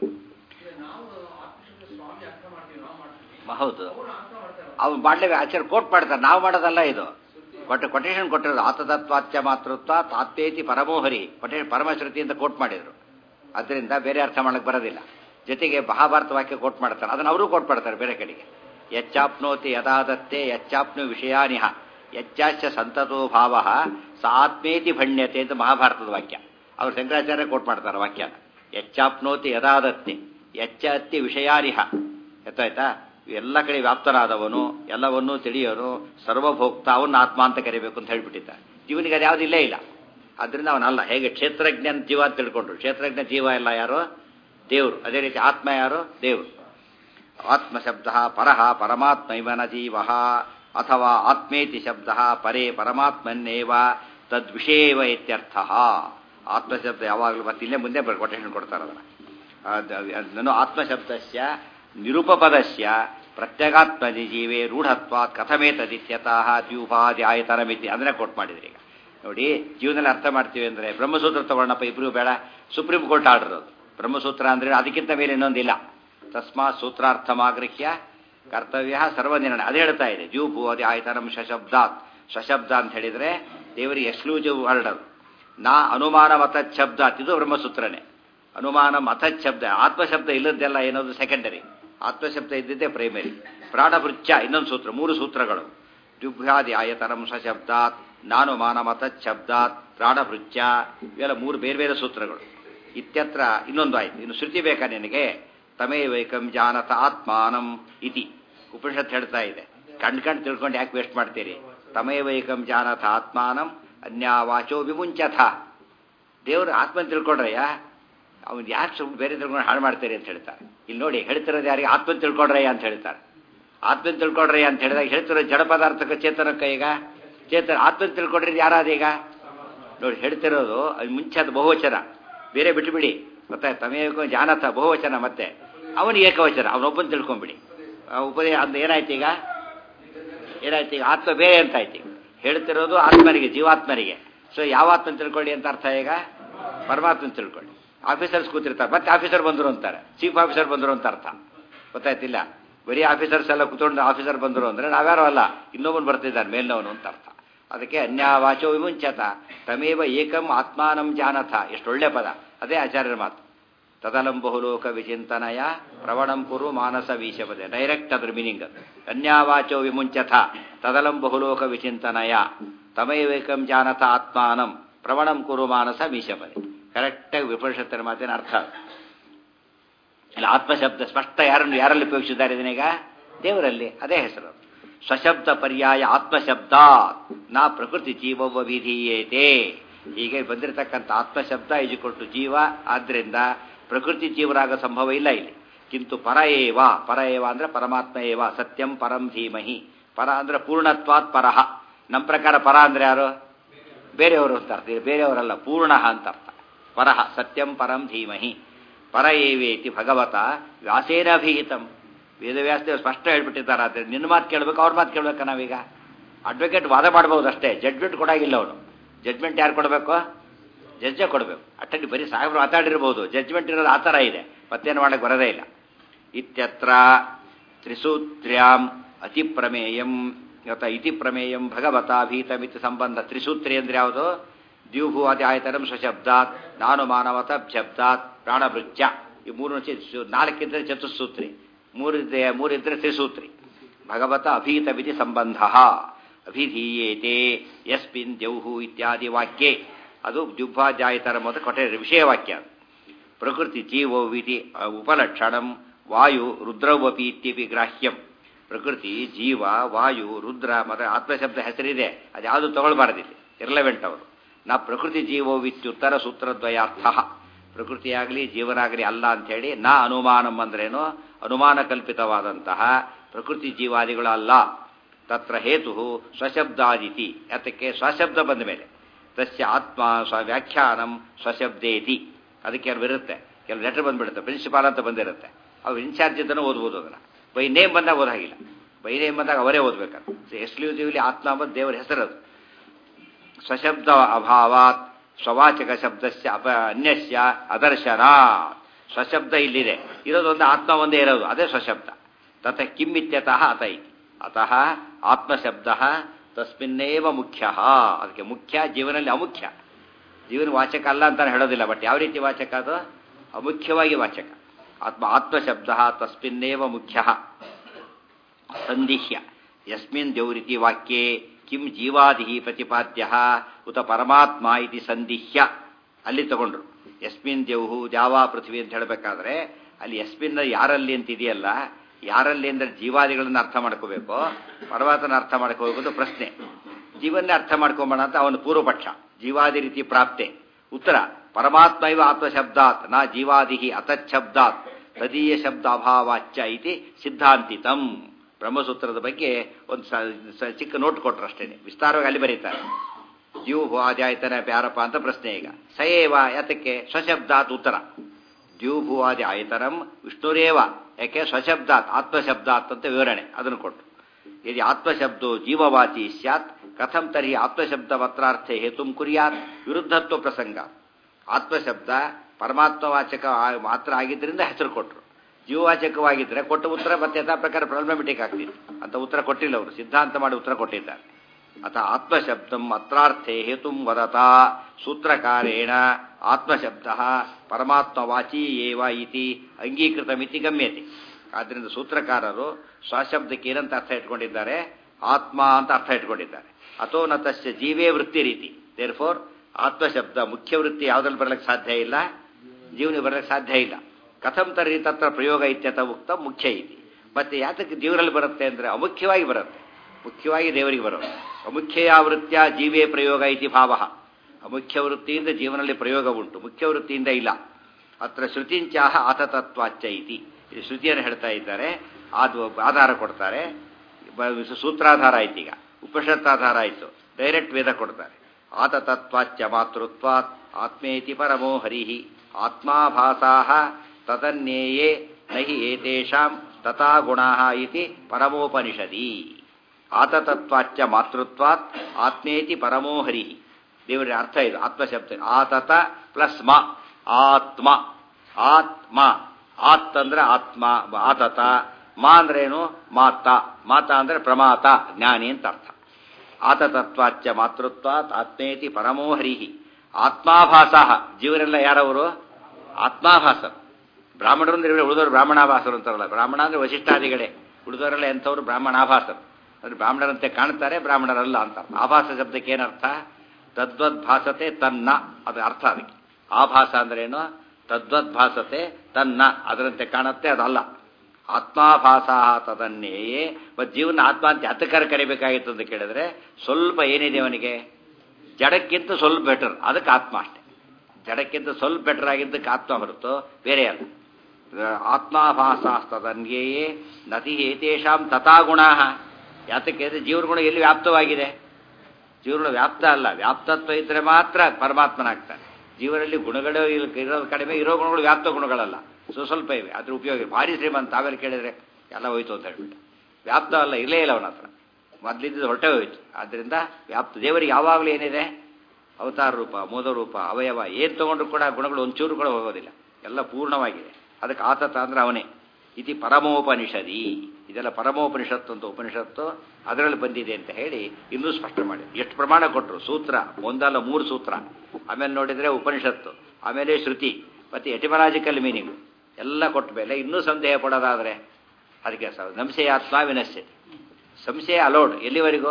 ಹೌದು ಅವ್ನು ಮಾಡಲೇ ಆಚಾರ್ಯ ಕೋಟ್ ಮಾಡ್ತಾರೆ ನಾವು ಮಾಡೋದಲ್ಲ ಇದು ಕೊಟ್ಟ ಕೊಟೇಶನ್ ಕೊಟ್ಟಿರೋದು ಆತತತ್ವಾಚ್ಯ ಮಾತೃತ್ವ ತಾತ್ಪೇತಿ ಪರಮೋಹರಿ ಕೊಟೇಶನ್ ಪರಮಶ್ರುತಿ ಅಂತ ಕೋಟ್ ಮಾಡಿದ್ರು ಅದರಿಂದ ಬೇರೆ ಅರ್ಥ ಮಾಡಕ್ಕೆ ಬರೋದಿಲ್ಲ ಜೊತೆಗೆ ಮಹಾಭಾರತ ವಾಕ್ಯ ಕೋಟ್ ಮಾಡ್ತಾರೆ ಅದನ್ನು ಅವರು ಕೋಟ್ ಮಾಡ್ತಾರೆ ಬೇರೆ ಕಡೆಗೆ ಯಚ್ಚಾಪ್ನೋತಿ ಯಥಾದತ್ತೆ ಯಚ್ಚಾಪ್ನು ವಿಷಯಾನಿಹ ಯಚ್ಚಾಚ ಸಂತತೋ ಭಾವ ಸ ಆತ್ಮೇತಿ ಭಣ್ಯತೆ ಅಂತ ಮಹಾಭಾರತದ ವಾಕ್ಯ ಅವ್ರು ಶಂಕರಾಚಾರ್ಯ ಕೋಟ್ ಮಾಡ್ತಾರೆ ವಾಕ್ಯನ ಯಚ್ಚಾಪ್ನೋತಿ ಯದಾದತ್ತೆ ಯಚ್ಚ ಅತ್ತಿ ವಿಷಯಾನಿಹ ಎತ್ತಾಯ್ತಾ ಎಲ್ಲ ಕಡೆ ವ್ಯಾಪ್ತನಾದವನು ಎಲ್ಲವನ್ನೂ ತಿಳಿಯೋನು ಸರ್ವಭೋಕ್ತ ಅವನ್ನ ಆತ್ಮ ಅಂತ ಕರಿಬೇಕು ಅಂತ ಹೇಳ್ಬಿಟ್ಟಿದ್ದಾರೆ ಜೀವನಿಗೆ ಅದು ಯಾವುದಿಲ್ಲ ಇಲ್ಲ ಅದರಿಂದ ಅವನಲ್ಲ ಹೇಗೆ ಕ್ಷೇತ್ರಜ್ಞ ಜೀವ ಅಂತ ತಿಳ್ಕೊಂಡ್ರು ಕ್ಷೇತ್ರಜ್ಞ ಜೀವ ಎಲ್ಲ ಯಾರು ದೇವರು ಅದೇ ರೀತಿ ಆತ್ಮ ಯಾರು ದೇವರು ಆತ್ಮ ಶಬ್ದ ಪರಹ ಪರಮಾತ್ಮ ಇವನ ಜೀವ ಅಥವಾ ಆತ್ಮೇತಿ ಶಬ್ದ ಪರೇ ಪರಮಾತ್ಮನ್ನೇವ ತದ್ವಿಷೇವ ಇತ್ಯರ್ಥ ಆತ್ಮಶಬ್ದ ಯಾವಾಗಲೂ ಮತ್ತೆ ಇಲ್ಲೇ ಮುಂದೆ ಕೊಟೇಶನ್ ಕೊಡ್ತಾರೆ ಅದನ್ನು ನಾನು ಆತ್ಮಶಬ್ದಸ್ಯ ನಿರುಪಪದಸ್ಯ ಪ್ರತ್ಯಗಾತ್ಮನಿ ಜೀವೇ ರೂಢತ್ವಾತ್ ಕಥಮೇ ತದಿತ್ಯತಃ ದ್ಯೂಪಾದಿ ಆಯತನ ಮಿತಿ ಅದನ್ನೇ ಕೊಟ್ ಮಾಡಿದ್ರಿ ಈಗ ನೋಡಿ ಜೀವನದಲ್ಲಿ ಅರ್ಥ ಮಾಡ್ತೀವಿ ಅಂದರೆ ಬ್ರಹ್ಮಸೂತ್ರ ತಗೊಳ್ಳಪ್ಪ ಇಬ್ರು ಬೇಡ ಸುಪ್ರೀಂ ಕೋರ್ಟ್ ಆರ್ಡರ್ ಅದು ಬ್ರಹ್ಮಸೂತ್ರ ಅಂದ್ರೆ ಅದಕ್ಕಿಂತ ಮೇಲೆ ಇನ್ನೊಂದಿಲ್ಲ ತಸ್ಮಾತ್ ಸೂತ್ರಾರ್ಥಮಾಗೃಹ್ಯ ಕರ್ತವ್ಯ ಸರ್ವನಿರ್ಣಯ ಅದು ಹೇಳ್ತಾ ಇದೆ ಜೂಪು ಅದೇ ಆಯ್ತನಂ ಶಶಬ್ದಾತ್ ಶಶಬ್ದ ಅಂತ ಹೇಳಿದ್ರೆ ದೇವರಿಗೆ ಎಕ್ಸ್ಕ್ಲೂಸಿವ್ ವರ್ಡ್ ಅದು ನಾ ಅನುಮಾನ ಮತ ಶಬ್ದಾತ್ ಇದು ಬ್ರಹ್ಮಸೂತ್ರನೇ ಅನುಮಾನ ಮತ ಶಬ್ದ ಆತ್ಮಶಬ್ದ ಇಲ್ಲದ್ದೆಲ್ಲ ಏನದು ಸೆಕೆಂಡರಿ ಆತ್ಮಶಬ್ದ ಇದ್ದಿದ್ದೇ ಪ್ರೈಮರಿ ಪ್ರಾಣಭೃತ್ಯ ಇನ್ನೊಂದು ಸೂತ್ರ ಮೂರು ಸೂತ್ರಗಳು ದ್ಯುಭ್ಯಾದಿ ಆಯತನಂ ಶಬ್ದಾತ್ ನಾನು ಮಾನ ಮತ ಶಬ್ದಾತ್ ಪ್ರಾಣಭೃತ್ಯ ಇವೆಲ್ಲ ಮೂರು ಬೇರೆ ಬೇರೆ ಸೂತ್ರಗಳು ಇತ್ಯತ್ರ ಇನ್ನೊಂದು ಆಯ್ತು ಇನ್ನು ಶ್ರುತಿ ಬೇಕಾ ನಿನಗೆ ತಮೇ ವೈಕಂ ಜಾನತ ಆತ್ಮಾನಂ ಇತಿ ಉಪನಿಷತ್ ಹೇಳ್ತಾ ಇದೆ ಕಣ್ ಕಣ್ ತಿಳ್ಕೊಂಡು ಯಾಕೆ ವೇಸ್ಟ್ ಮಾಡ್ತೀರಿ ತಮೇ ವೈಕಂ ಜಾನಥ ಆತ್ಮಾನಂ ಅನ್ಯಾವಾಚೋ ವಿಮುಂಚಥ ದೇವರು ಆತ್ಮನ ತಿಳ್ಕೊಂಡ್ರಯ್ಯ ಅವ್ನು ಯಾಕೆ ಸುಮ್ಮನೆ ಬೇರೆ ತಿಳ್ಕೊಂಡು ಹಾಳು ಮಾಡ್ತೀರಿ ಅಂತ ಹೇಳ್ತಾರೆ ಇಲ್ಲಿ ನೋಡಿ ಹೇಳ್ತಿರೋದು ಯಾರಿಗೆ ಆತ್ಮನ್ ತಿಳ್ಕೊಂಡ್ರಯ್ಯ ಅಂತ ಹೇಳ್ತಾರೆ ಆತ್ಮನ್ ತಿಳ್ಕೊಂಡ್ರಯ್ಯ ಅಂತ ಹೇಳಿದಾಗ ಹೇಳ್ತಿರೋ ಜಡ ಪದಾರ್ಥಕ್ಕೆ ಚೇತನಕ್ಕೆ ಈಗ ಚೇತನ ಆತ್ಮನ್ ತಿಳ್ಕೊಂಡ್ರಿ ಯಾರಾದ ಈಗ ನೋಡಿ ಹೇಳ್ತಿರೋದು ಅದು ಮುಂಚೆ ಅದು ಬಹುವಚನ ಬೇರೆ ಬಿಟ್ಟುಬಿಡಿ ಮತ್ತೆ ತಮೇಕ ಜಾನಥ ಬಹುವಚನ ಮತ್ತೆ ಅವನಿಗೆ ಏಕವಚನ ಅವನೊಬ್ಬನ ತಿಳ್ಕೊಂಬಿಡಿ ಉಪದೇ ಅದು ಏನಾಯ್ತು ಈಗ ಏನಾಯ್ತು ಈಗ ಆತ್ಮ ಬೇರೆ ಅಂತ ಆಯ್ತು ಈಗ ಹೇಳ್ತಿರೋದು ಆತ್ಮನಿಗೆ ಜೀವಾತ್ಮನಿಗೆ ಸೊ ಯಾವ ಆತ್ಮನ ತಿಳ್ಕೊಳ್ಳಿ ಅಂತ ಅರ್ಥ ಈಗ ಪರಮಾತ್ಮನ ತಿಳ್ಕೊಳ್ಳಿ ಆಫೀಸರ್ಸ್ ಕೂತಿರ್ತಾರೆ ಮತ್ತೆ ಆಫೀಸರ್ ಬಂದರು ಅಂತಾರೆ ಚೀಫ್ ಆಫೀಸರ್ ಬಂದರು ಅಂತ ಅರ್ಥ ಗೊತ್ತಾಯ್ತಿಲ್ಲ ಬರೀ ಆಫೀಸರ್ಸ್ ಎಲ್ಲ ಕೂತ್ಕೊಂಡು ಆಫೀಸರ್ ಬಂದರು ಅಂದರೆ ನಾವ್ಯಾರೋ ಅಲ್ಲ ಇನ್ನೊಬ್ಬನು ಬರ್ತಿದ್ದಾನೆ ಮೇಲ್ನವನು ಅಂತ ಅರ್ಥ ಅದಕ್ಕೆ ಅನ್ಯಾವಾಚೋ ವಿಮುಂಚತ ತಮೇವ ಏಕಂ ಆತ್ಮಾನಂ ಜಾನಥ ಎಷ್ಟು ಒಳ್ಳೆ ಪದ ಅದೇ ಆಚಾರ್ಯರ ಮಾತು ತದಲಂ ಬಹುಲೋಕ ವಿಚಿಂತನಯ ಪ್ರವಣಂ ಕುರು ಮಾನಸ ವೀಶಪದೆ ಡೈರೆಕ್ಟ್ ಅದ್ರ ಮೀನಿಂಗ್ ಅನ್ಯಾವಾಚೋ ವಿಮುಂಚಥ ತದಲಂ ಬಹುಲೋಕ ವಿಚಿಂತನಯ ತಮೈವೇಕಂ ಜಾನಥ ಆತ್ಮಾನಂ ಪ್ರವಣಂ ಕುರು ಮಾನಸ ಮೀಶಪದೆ ಕರೆಕ್ಟಾಗಿ ವಿಪರಿಷತ್ತರ ಮಾತಿನ ಅರ್ಥ ಇಲ್ಲ ಆತ್ಮಶಬ್ದ ಸ್ಪಷ್ಟ ಯಾರನ್ನು ಯಾರಲ್ಲಿ ಉಪಯೋಗಿಸಿದ್ದಾರೆ ಇದನ್ನೀಗ ದೇವರಲ್ಲಿ ಅದೇ ಹೆಸರು ಸ್ವಶಬ್ದ ಪರ್ಯಾಯ ಆತ್ಮಶಬ್ದ ನಾ ಪ್ರಕೃತಿ ಜೀವವ ವಿಧೀಯೇತೆ ಹೀಗೆ ಬಂದಿರತಕ್ಕಂಥ ಆತ್ಮಶಬ್ದ ಇಜುಕೊಟ್ಟು ಜೀವ ಆದ್ರಿಂದ ಪ್ರಕೃತಿ ಜೀವರಾಗ ಸಂಭವ ಇಲ್ಲ ಇಲ್ಲಿ ಕಿಂತು ಪರ ಏವ ಪರ ಏವ ಅಂದ್ರೆ ಪರಮಾತ್ಮ ಏವ ಸತ್ಯಂ ಪರಂ ಧೀಮಹಿ ಪರ ಅಂದ್ರೆ ಪೂರ್ಣತ್ವಾತ್ ಪರಹ ನಮ್ಮ ಪ್ರಕಾರ ಪರ ಅಂದ್ರೆ ಯಾರು ಬೇರೆಯವರು ಅಂತ ಅರ್ಥ ಬೇರೆಯವರಲ್ಲ ಪೂರ್ಣ ಅಂತ ಅರ್ಥ ಪರಹ ಸತ್ಯಂ ಪರಂ ಧೀಮಹಿ ಪರ ಏವೇತಿ ಭಗವತ ವ್ಯಾಸೇನಾಭಿಹಿತಂ ವೇದವ್ಯಾಸದೇವರು ಸ್ಪಷ್ಟ ಹೇಳ್ಬಿಟ್ಟಿದ್ದಾರೆ ಆದರೆ ನಿನ್ನ ಮಾತು ಕೇಳಬೇಕು ಅವ್ರ ಮಾತು ಕೇಳಬೇಕಾ ನಾವೀಗ ಅಡ್ವೊಕೇಟ್ ವಾದ ಮಾಡ್ಬೋದು ಅಷ್ಟೇ ಜಡ್ಜ್ಮೆಂಟ್ ಕೊಡಾಗಿಲ್ಲ ಅವನು ಜಡ್ಜ್ಮೆಂಟ್ ಯಾರು ಕೊಡಬೇಕು ಜಡ್ಜೇ ಕೊಡಬೇಕು ಅಟ್ಟಲ್ಲಿ ಬರೀ ಸಾಹೇಬರು ಮಾತಾಡಿರ್ಬೋದು ಜಡ್ಜ್ಮೆಂಟ್ ಇರೋದು ಆ ಥರ ಇದೆ ಮತ್ತೇನು ಮಾಡಕ್ಕೆ ಬರೋದೇ ಇಲ್ಲ ಇತ್ಯತ್ರ ತ್ರಿಸೂತ್ರ್ಯಾಂ ಅತಿ ಪ್ರಮೇಯಂ ಅಥವಾ ಇತಿ ಪ್ರಮೇಯಂ ಭಗವತ ಭೀತಮಿತಿ ಸಂಬಂಧ ತ್ರಿಸೂತ್ರಿ ಅಂದ್ರೆ ಯಾವುದು ದ್ಯೂಭು ಅತಿ ಆಯತನಂ ಸ್ವಶಬ್ದಾತ್ ನಾನು ಮಾನವತ ಶಬ್ದಾತ್ ಪ್ರಾಣಭೃತ್ಯ ಈ ಮೂರು ನಾಲ್ಕಿದ್ರೆ ಚತುಸ್ಸೂತ್ರಿ ಮೂರಿದ್ರೆ ಮೂರಿದ್ರೆ ತ್ರಿಸೂತ್ರಿ ಭಗವತ ಅಭೀತವಿತಿ ಸಂಬಂಧ ಅಭಿಧೀಯೇತೆ ಯಸ್ಮಿನ್ ದ್ಯೌಹು ಇತ್ಯಾದಿ ವಾಕ್ಯೆ ಅದು ದ್ಯುಭಾಧ್ಯಾಯತರ ಮೊದಲು ಕೊಟ್ಟೆ ವಿಷಯವಾಕ್ಯ ಅದು ಪ್ರಕೃತಿ ಜೀವೋ ವಿಧಿ ಉಪಲಕ್ಷಣಂ ವಾಯು ರುದ್ರವಪಿ ಇತ್ಯಪಿ ಗ್ರಾಹ್ಯಂ ಪ್ರಕೃತಿ ಜೀವ ವಾಯು ರುದ್ರ ಮತ್ತೆ ಆತ್ಮಶಬ್ದ ಹೆಸರಿದೆ ಅದು ಯಾವುದು ತಗೊಳ್ಬಾರದಿಲ್ಲ ಇರ್ಲೆವೆಂಟ್ ಅವರು ನಾ ಪ್ರಕೃತಿ ಜೀವೋ ವಿತ್ಯುತ್ತರ ಸೂತ್ರದ್ವಯಾರ್ಥ ಪ್ರಕೃತಿಯಾಗಲಿ ಜೀವನಾಗಲಿ ಅಲ್ಲ ಅಂಥೇಳಿ ನಾ ಅನುಮಾನಂ ಅಂದ್ರೇನು ಅನುಮಾನ ಕಲ್ಪಿತವಾದಂತಹ ಪ್ರಕೃತಿ ಜೀವಾದಿಗಳು ಅಲ್ಲ ತತ್ರ ಹೇತು ಸ್ವಶಬ್ದಾದಿತಿ ಅದಕ್ಕೆ ಸ್ವಶಬ್ದ ಬಂದ ಮೇಲೆ ತಸ್ಯ ಆತ್ಮ ಸ್ವ ವ್ಯಾಖ್ಯಾನಂ ಸ್ವಶಬ್ದೇತಿ ಅದಕ್ಕೆ ಕೆಲವು ಇರುತ್ತೆ ಕೆಲವು ಲೆಟರ್ ಬಂದ್ಬಿಡುತ್ತೆ ಪ್ರಿನ್ಸಿಪಾಲ್ ಅಂತ ಬಂದಿರುತ್ತೆ ಅವ್ರು ಇನ್ಚಾರ್ಜ್ ಇದ್ದನ್ನು ಓದ್ಬೋದು ಅದನ್ನು ಬೈ ನೇಮ್ ಬಂದಾಗ ಓದಾಗಿಲ್ಲ ಬೈ ನೇಮ್ ಬಂದಾಗ ಅವರೇ ಓದ್ಬೇಕಂತ ಎಕ್ಸ್ಕ್ಲೂಸಿವ್ಲಿ ಆತ್ಮ ಅಂಬದು ದೇವರ ಹೆಸರದು ಸ್ವಶಬ್ದ ಅಭಾವಾತ್ ಸ್ವವಾಚಕ ಶಬ್ದಸ್ಯ ಅಪ ಅನ್ಯಸ್ಯ ಅದರ್ಶನ ಸ್ವಶಬ್ದ ಇಲ್ಲಿದೆ ಇರೋದೊಂದು ಆತ್ಮ ಒಂದೇ ಇರೋದು ಅದೇ ಸ್ವಶಬ್ದ ತತ ಕಿಮ್ಮಿತ್ಯತಃ ಅತ ಇತಿ ಅತಃ ಆತ್ಮಶಬ್ದ ತಸ್ಮಿನ್ನೇವ ಮುಖ್ಯ ಅದಕ್ಕೆ ಮುಖ್ಯ ಜೀವನದಲ್ಲಿ ಅಮುಖ್ಯ ಜೀವನ ವಾಚಕ ಅಲ್ಲ ಅಂತ ಹೇಳೋದಿಲ್ಲ ಬಟ್ ಯಾವ ರೀತಿ ವಾಚಕ ಅದು ಅಮುಖ್ಯವಾಗಿ ವಾಚಕ ಆತ್ಮ ಆತ್ಮಶಬ್ದ ತಸ್ಮಿನ್ನೇವ ಮುಖ್ಯ ಸಂದಿಹ್ಯ ಯಸ್ಮಿನ್ ದೇವರಿತಿ ವಾಕ್ಯೆ ಕಿಂ ಜೀವಾದಿ ಪ್ರತಿಪಾದ್ಯ ಉತ ಪರಮಾತ್ಮ ಇತಿ ಸಂದಿಹ್ಯ ಅಲ್ಲಿ ತಗೊಂಡ್ರು ಯಸ್ಮಿನ್ ದೇವು ಜಾವಾ ಪೃಥ್ವಿ ಅಂತ ಹೇಳಬೇಕಾದ್ರೆ ಅಲ್ಲಿ ಯಸ್ಮಿನ್ ಯಾರಲ್ಲಿ ಅಂತ ಇದೆಯಲ್ಲ ಯಾರಲ್ಲಿ ಅಂದ್ರೆ ಜೀವಾದಿಗಳನ್ನ ಅರ್ಥ ಮಾಡ್ಕೋಬೇಕು ಪರಮಾತ್ಮನ ಅರ್ಥ ಮಾಡ್ಕೋಬೇಕು ಪ್ರಶ್ನೆ ಜೀವನ್ನೇ ಅರ್ಥ ಮಾಡ್ಕೊಂಬೋಣ ಅಂತ ಅವನ ಪೂರ್ವಪಕ್ಷ ಜೀವಾದಿ ರೀತಿ ಪ್ರಾಪ್ತೆ ಉತ್ತರ ಪರಮಾತ್ಮ ಇವ ಆತ್ಮಶಬ್ದಾತ್ ನಾ ಜೀವಾದಿ ಅತಚ್ಛಬ್ದಾತ್ ತದೀಯ ಶಬ್ದ ಅಭಾವಾಚ್ಯ ಇತಿ ಸಿದ್ಧಾಂತಿತಂ ಬ್ರಹ್ಮಸೂತ್ರದ ಬಗ್ಗೆ ಒಂದು ಸ- ಚಿಕ್ಕ ನೋಟ್ ಕೊಟ್ರು ಅಷ್ಟೇನೆ ವಿಸ್ತಾರವಾಗಿ ಅಲ್ಲಿ ಬರೀತಾರೆ ಜೀವ ಭುವಾದ್ಯಾಯತನ ಪ್ಯಾರಪ್ಪ ಅಂತ ಪ್ರಶ್ನೆ ಈಗ ಸಯೇವ ಯಾತಕ್ಕೆ ಸ್ವಶಬ್ದಾತ್ ಉತ್ತರ ದ್ಯೂಭುವಾದಿ ಆಯತನಂ ವಿಷ್ಣುರೇವ ಯಾಕೆ ಸ್ವಶಬ್ದಾತ್ ಆತ್ಮಶಬ್ದಾತ್ ಅಂತ ವಿವರಣೆ ಅದನ್ನು ಕೊಟ್ಟು ಯದಿ ಆತ್ಮಶಬ್ದೋ ಜೀವವಾಚಿ ಸ್ಯಾತ್ ಕಥಂ ತರ್ಹಿ ಆತ್ಮಶಬ್ದವತ್ರಾರ್ಥೆ ಹೇತು ಕುರ್ಯಾತ್ ವಿರುದ್ಧತ್ವ ಪ್ರಸಂಗ ಆತ್ಮಶಬ್ದ ಪರಮಾತ್ಮವಾಚಕ ಆ- ಮಾತ್ರ ಆಗಿದ್ದರಿಂದ ಹೆಸರು ಕೊಟ್ಟರು ಜೀವವಾಚಕವಾಗಿದ್ದರೆ ಕೊಟ್ಟ ಉತ್ತರ ಮತ್ತೆ ಯಥಾ ಪ್ರಕಾರ ಪ್ರಾಬ್ಲಮೆಟಿಕ್ ಆಗ್ತಿತ್ತು ಅಂತ ಉತ್ತರ ಕೊಟ್ಟಿಲ್ಲ ಅವರು ಸಿದ್ಧಾಂತ ಮಾಡಿ ಉತ್ತರ ಕೊಟ್ಟಿದ್ದಾರೆ ಅಥ ಆತ್ಮಶಬ್ದಂ ಅತ್ರಾರ್ಥೆ ಹೇತು ವದತ ಸೂತ್ರಕಾರೇಣ ಆತ್ಮಶಬ್ದ ಪರಮಾತ್ಮವಾಚಿ ಏವ ಇತಿ ಅಂಗೀಕೃತಮಿತಿ ಗಮ್ಯತೆ ಆದ್ದರಿಂದ ಸೂತ್ರಕಾರರು ಸ್ವಶಬ್ದಕ್ಕೆ ಏನಂತ ಅರ್ಥ ಇಟ್ಕೊಂಡಿದ್ದಾರೆ ಆತ್ಮ ಅಂತ ಅರ್ಥ ಇಟ್ಕೊಂಡಿದ್ದಾರೆ ಅಥೋ ನ ತಸ್ಯ ಜೀವೇ ವೃತ್ತಿ ರೀತಿ ದೇರ್ ಫೋರ್ ಆತ್ಮಶಬ್ದ ಮುಖ್ಯ ವೃತ್ತಿ ಯಾವುದ್ರಲ್ಲಿ ಬರಲಿಕ್ಕೆ ಸಾಧ್ಯ ಇಲ್ಲ ಜೀವನಿಗೆ ಬರಲಿಕ್ಕೆ ಸಾಧ್ಯ ಇಲ್ಲ ಕಥಂ ತರ್ಹಿ ತತ್ರ ಪ್ರಯೋಗ ಇತ್ಯತ ಉಕ್ತ ಮುಖ್ಯ ಇತಿ ಮತ್ತೆ ಯಾತಕ್ಕೆ ಜೀವರಲ್ಲಿ ಬರುತ್ತೆ ಅಂದರೆ ಅಮುಖ್ಯವಾಗಿ ಬರುತ್ತೆ ಮುಖ್ಯವಾಗಿ ದೇವರಿಗೆ ಬರೋದು ಅಮುಖ್ಯ ವೃತ್ತಿಯ ಜೀವೇ ಪ್ರಯೋಗ ಇತಿ ಭಾವ ಅಮುಖ್ಯ ವೃತ್ತಿಯಿಂದ ಜೀವನದಲ್ಲಿ ಪ್ರಯೋಗ ಉಂಟು ಮುಖ್ಯ ವೃತ್ತಿಯಿಂದ ಇಲ್ಲ ಅತ್ರ ಶ್ರುತಿಂಚಾಹ ಆತತತ್ವಾಚ್ಯ ಇತಿ ಇದು ಶ್ರುತಿಯನ್ನು ಹೇಳ್ತಾ ಇದ್ದಾರೆ ಅದು ಆಧಾರ ಕೊಡ್ತಾರೆ ಬ- ಸೂತ್ರಾಧಾರ ಆಯ್ತು ಈಗ ಉಪನಿಷತ್ತಾಧಾರ ಆಯಿತು ಡೈರೆಕ್ಟ್ ವೇದ ಕೊಡ್ತಾರೆ ಆತತತ್ವಾಚ್ಯ ಮಾತೃತ್ವಾತ್ ಆತ್ಮೇತಿ ಪರಮೋ ಹರಿಹಿ ಆತ್ಮಾಭಾಸಾ ತದನ್ಯೇಯೇ ನಹಿ ಏತೇಷಾಂ ತಥಾ ಗುಣಾ ಇತಿ ಪರಮೋಪನಿಷದಿ ಆತತತ್ವಾಚ್ಯ ಮಾತೃತ್ವಾತ್ ಆತ್ಮೇತಿ ಪರಮೋ ಹರಿಹಿ ದೇವರ ಅರ್ಥ ಇದು ಆತ್ಮಶಬ್ದ ಆತತ ಪ್ಲಸ್ ಮ ಆತ್ಮ ಆತ್ಮ ಆತ್ ಅಂದ್ರೆ ಆತ್ಮ ಆತತ ಮಾ ಅಂದ್ರೇನು ಮಾತ ಮಾತ ಅಂದ್ರೆ ಪ್ರಮಾತ ಜ್ಞಾನಿ ಅಂತ ಅರ್ಥ ಆತತತ್ವಾಚ್ಯ ಮಾತೃತ್ವಾತ್ ಆತ್ಮೇತಿ ಪರಮೋ ಹರಿಹಿ ಆತ್ಮಾಭಾಸ ಜೀವರೆಲ್ಲ ಯಾರವರು ಆತ್ಮಾಭಾಸ ಬ್ರಾಹ್ಮಣರು ಅಂದ್ರೆ ಇವ್ರು ಉಳಿದವರು ಬ್ರಾಹ್ಮಣಾಭಾಸರು ಅಂತಾರಲ್ಲ ಬ್ರಾಹ್ಮಣ ಅಂದ್ರೆ ವಶಿಷ್ಠಾದಿಗಳೇ ಉಳಿದವರೆಲ್ಲ ಎಂಥವ್ರು ಬ್ರಾಹ್ಮಣಾಭಾಸರು ಅಂದ್ರೆ ಬ್ರಾಹ್ಮಣರಂತೆ ಕಾಣ್ತಾರೆ ಬ್ರಾಹ್ಮಣರಲ್ಲ ಅಂತ ಆಭಾಸ ಶಬ್ದಕ್ಕೆ ಏನರ್ಥ ತದ್ವದ್ಭಾಸತೆ ತನ್ನ ಅದು ಅರ್ಥ ಅದಕ್ಕೆ ಆಭಾಸ ಅಂದ್ರೇನು ತದ್ವದ್ಭಾಸತೆ ತನ್ನ ಅದರಂತೆ ಕಾಣುತ್ತೆ ಅದಲ್ಲ ಆತ್ಮಾಭಾಸ ತದನ್ನೇಯೇ ಮತ್ತು ಜೀವನ ಆತ್ಮ ಅಂತ ಹತ್ತಕರ ಕರಿಬೇಕಾಗಿತ್ತು ಅಂತ ಕೇಳಿದ್ರೆ ಸ್ವಲ್ಪ ಏನಿದೆ ಅವನಿಗೆ ಜಡಕ್ಕಿಂತ ಸ್ವಲ್ಪ ಬೆಟರ್ ಅದಕ್ಕೆ ಆತ್ಮ ಅಷ್ಟೆ ಜಡಕ್ಕಿಂತ ಸ್ವಲ್ಪ ಬೆಟರ್ ಆಗಿದ್ದಕ್ಕೆ ಆತ್ಮ ಹೊರತು ಬೇರೆ ಅಲ್ಲ ಆತ್ಮಾಭಾಸಾಸ್ತದನ್ಯೇಯೇ ನತಿ ಏತೇಷಾಂ ತಥಾ ಗುಣ ಯಾತಕ್ಕೆ ಅಂದರೆ ಜೀವನಗುಣ ಎಲ್ಲಿ ವ್ಯಾಪ್ತವಾಗಿದೆ ಜೀವನ ವ್ಯಾಪ್ತ ಅಲ್ಲ ವ್ಯಾಪ್ತತ್ವ ಇದ್ರೆ ಮಾತ್ರ ಪರಮಾತ್ಮನಾಗ್ತಾನೆ ಜೀವನದಲ್ಲಿ ಗುಣಗಳು ಇಲ್- ಇರೋದು ಕಡಿಮೆ ಇರೋ ಗುಣಗಳು ವ್ಯಾಪ್ತ ಗುಣಗಳಲ್ಲ ಸೊ ಸ್ವಲ್ಪ ಇವೆ ಅದ್ರ ಉಪಯೋಗ ಭಾರಿ ಶ್ರೀಮಂತ ಆಮೇಲೆ ಕೇಳಿದ್ರೆ ಎಲ್ಲ ಹೋಯ್ತು ಅಂತ ಹೇಳ್ಬಿಟ್ಟು ವ್ಯಾಪ್ತ ಅಲ್ಲ ಇಲ್ಲೇ ಇಲ್ಲ ಅವನ ಹತ್ರ ಮೊದಲಿದ್ದು ಹೊರಟೆ ಹೋಯ್ತು ಆದ್ದರಿಂದ ವ್ಯಾಪ್ತ ದೇವರಿಗೆ ಯಾವಾಗಲೂ ಏನಿದೆ ಅವತಾರ ರೂಪ ಮೋದ ರೂಪ ಅವಯವ ಏನು ತಗೊಂಡ್ರು ಕೂಡ ಗುಣಗಳು ಒಂಚೂರು ಕೂಡ ಹೋಗೋದಿಲ್ಲ ಎಲ್ಲ ಪೂರ್ಣವಾಗಿದೆ ಅದಕ್ಕೆ ಆತತ ಅಂದ್ರೆ ಅವನೇ ಇತಿ ಪರಮೋಪನಿಷದಿ ಇದೆಲ್ಲ ಪರಮೋಪನಿಷತ್ತು ಅಂತ ಉಪನಿಷತ್ತು ಅದರಲ್ಲಿ ಬಂದಿದೆ ಅಂತ ಹೇಳಿ ಇನ್ನೂ ಸ್ಪಷ್ಟ ಮಾಡಿ ಎಷ್ಟು ಪ್ರಮಾಣ ಕೊಟ್ಟರು ಸೂತ್ರ ಒಂದಲ್ಲ ಮೂರು ಸೂತ್ರ ಆಮೇಲೆ ನೋಡಿದರೆ ಉಪನಿಷತ್ತು ಆಮೇಲೆ ಶ್ರುತಿ ಮತ್ತು ಎಟಿಮಲಾಜಿಕಲ್ ಮೀನಿಂಗ್ ಎಲ್ಲ ಕೊಟ್ಟ ಮೇಲೆ ಇನ್ನೂ ಸಂದೇಹ ಪಡೋದಾದರೆ ಅದಕ್ಕೆ ಸ- ಸಂಶಯಾತ್ಮ ವಿನಶ್ಯ ಸಂಶಯ ಅಲೋಡ್ ಎಲ್ಲಿವರೆಗೂ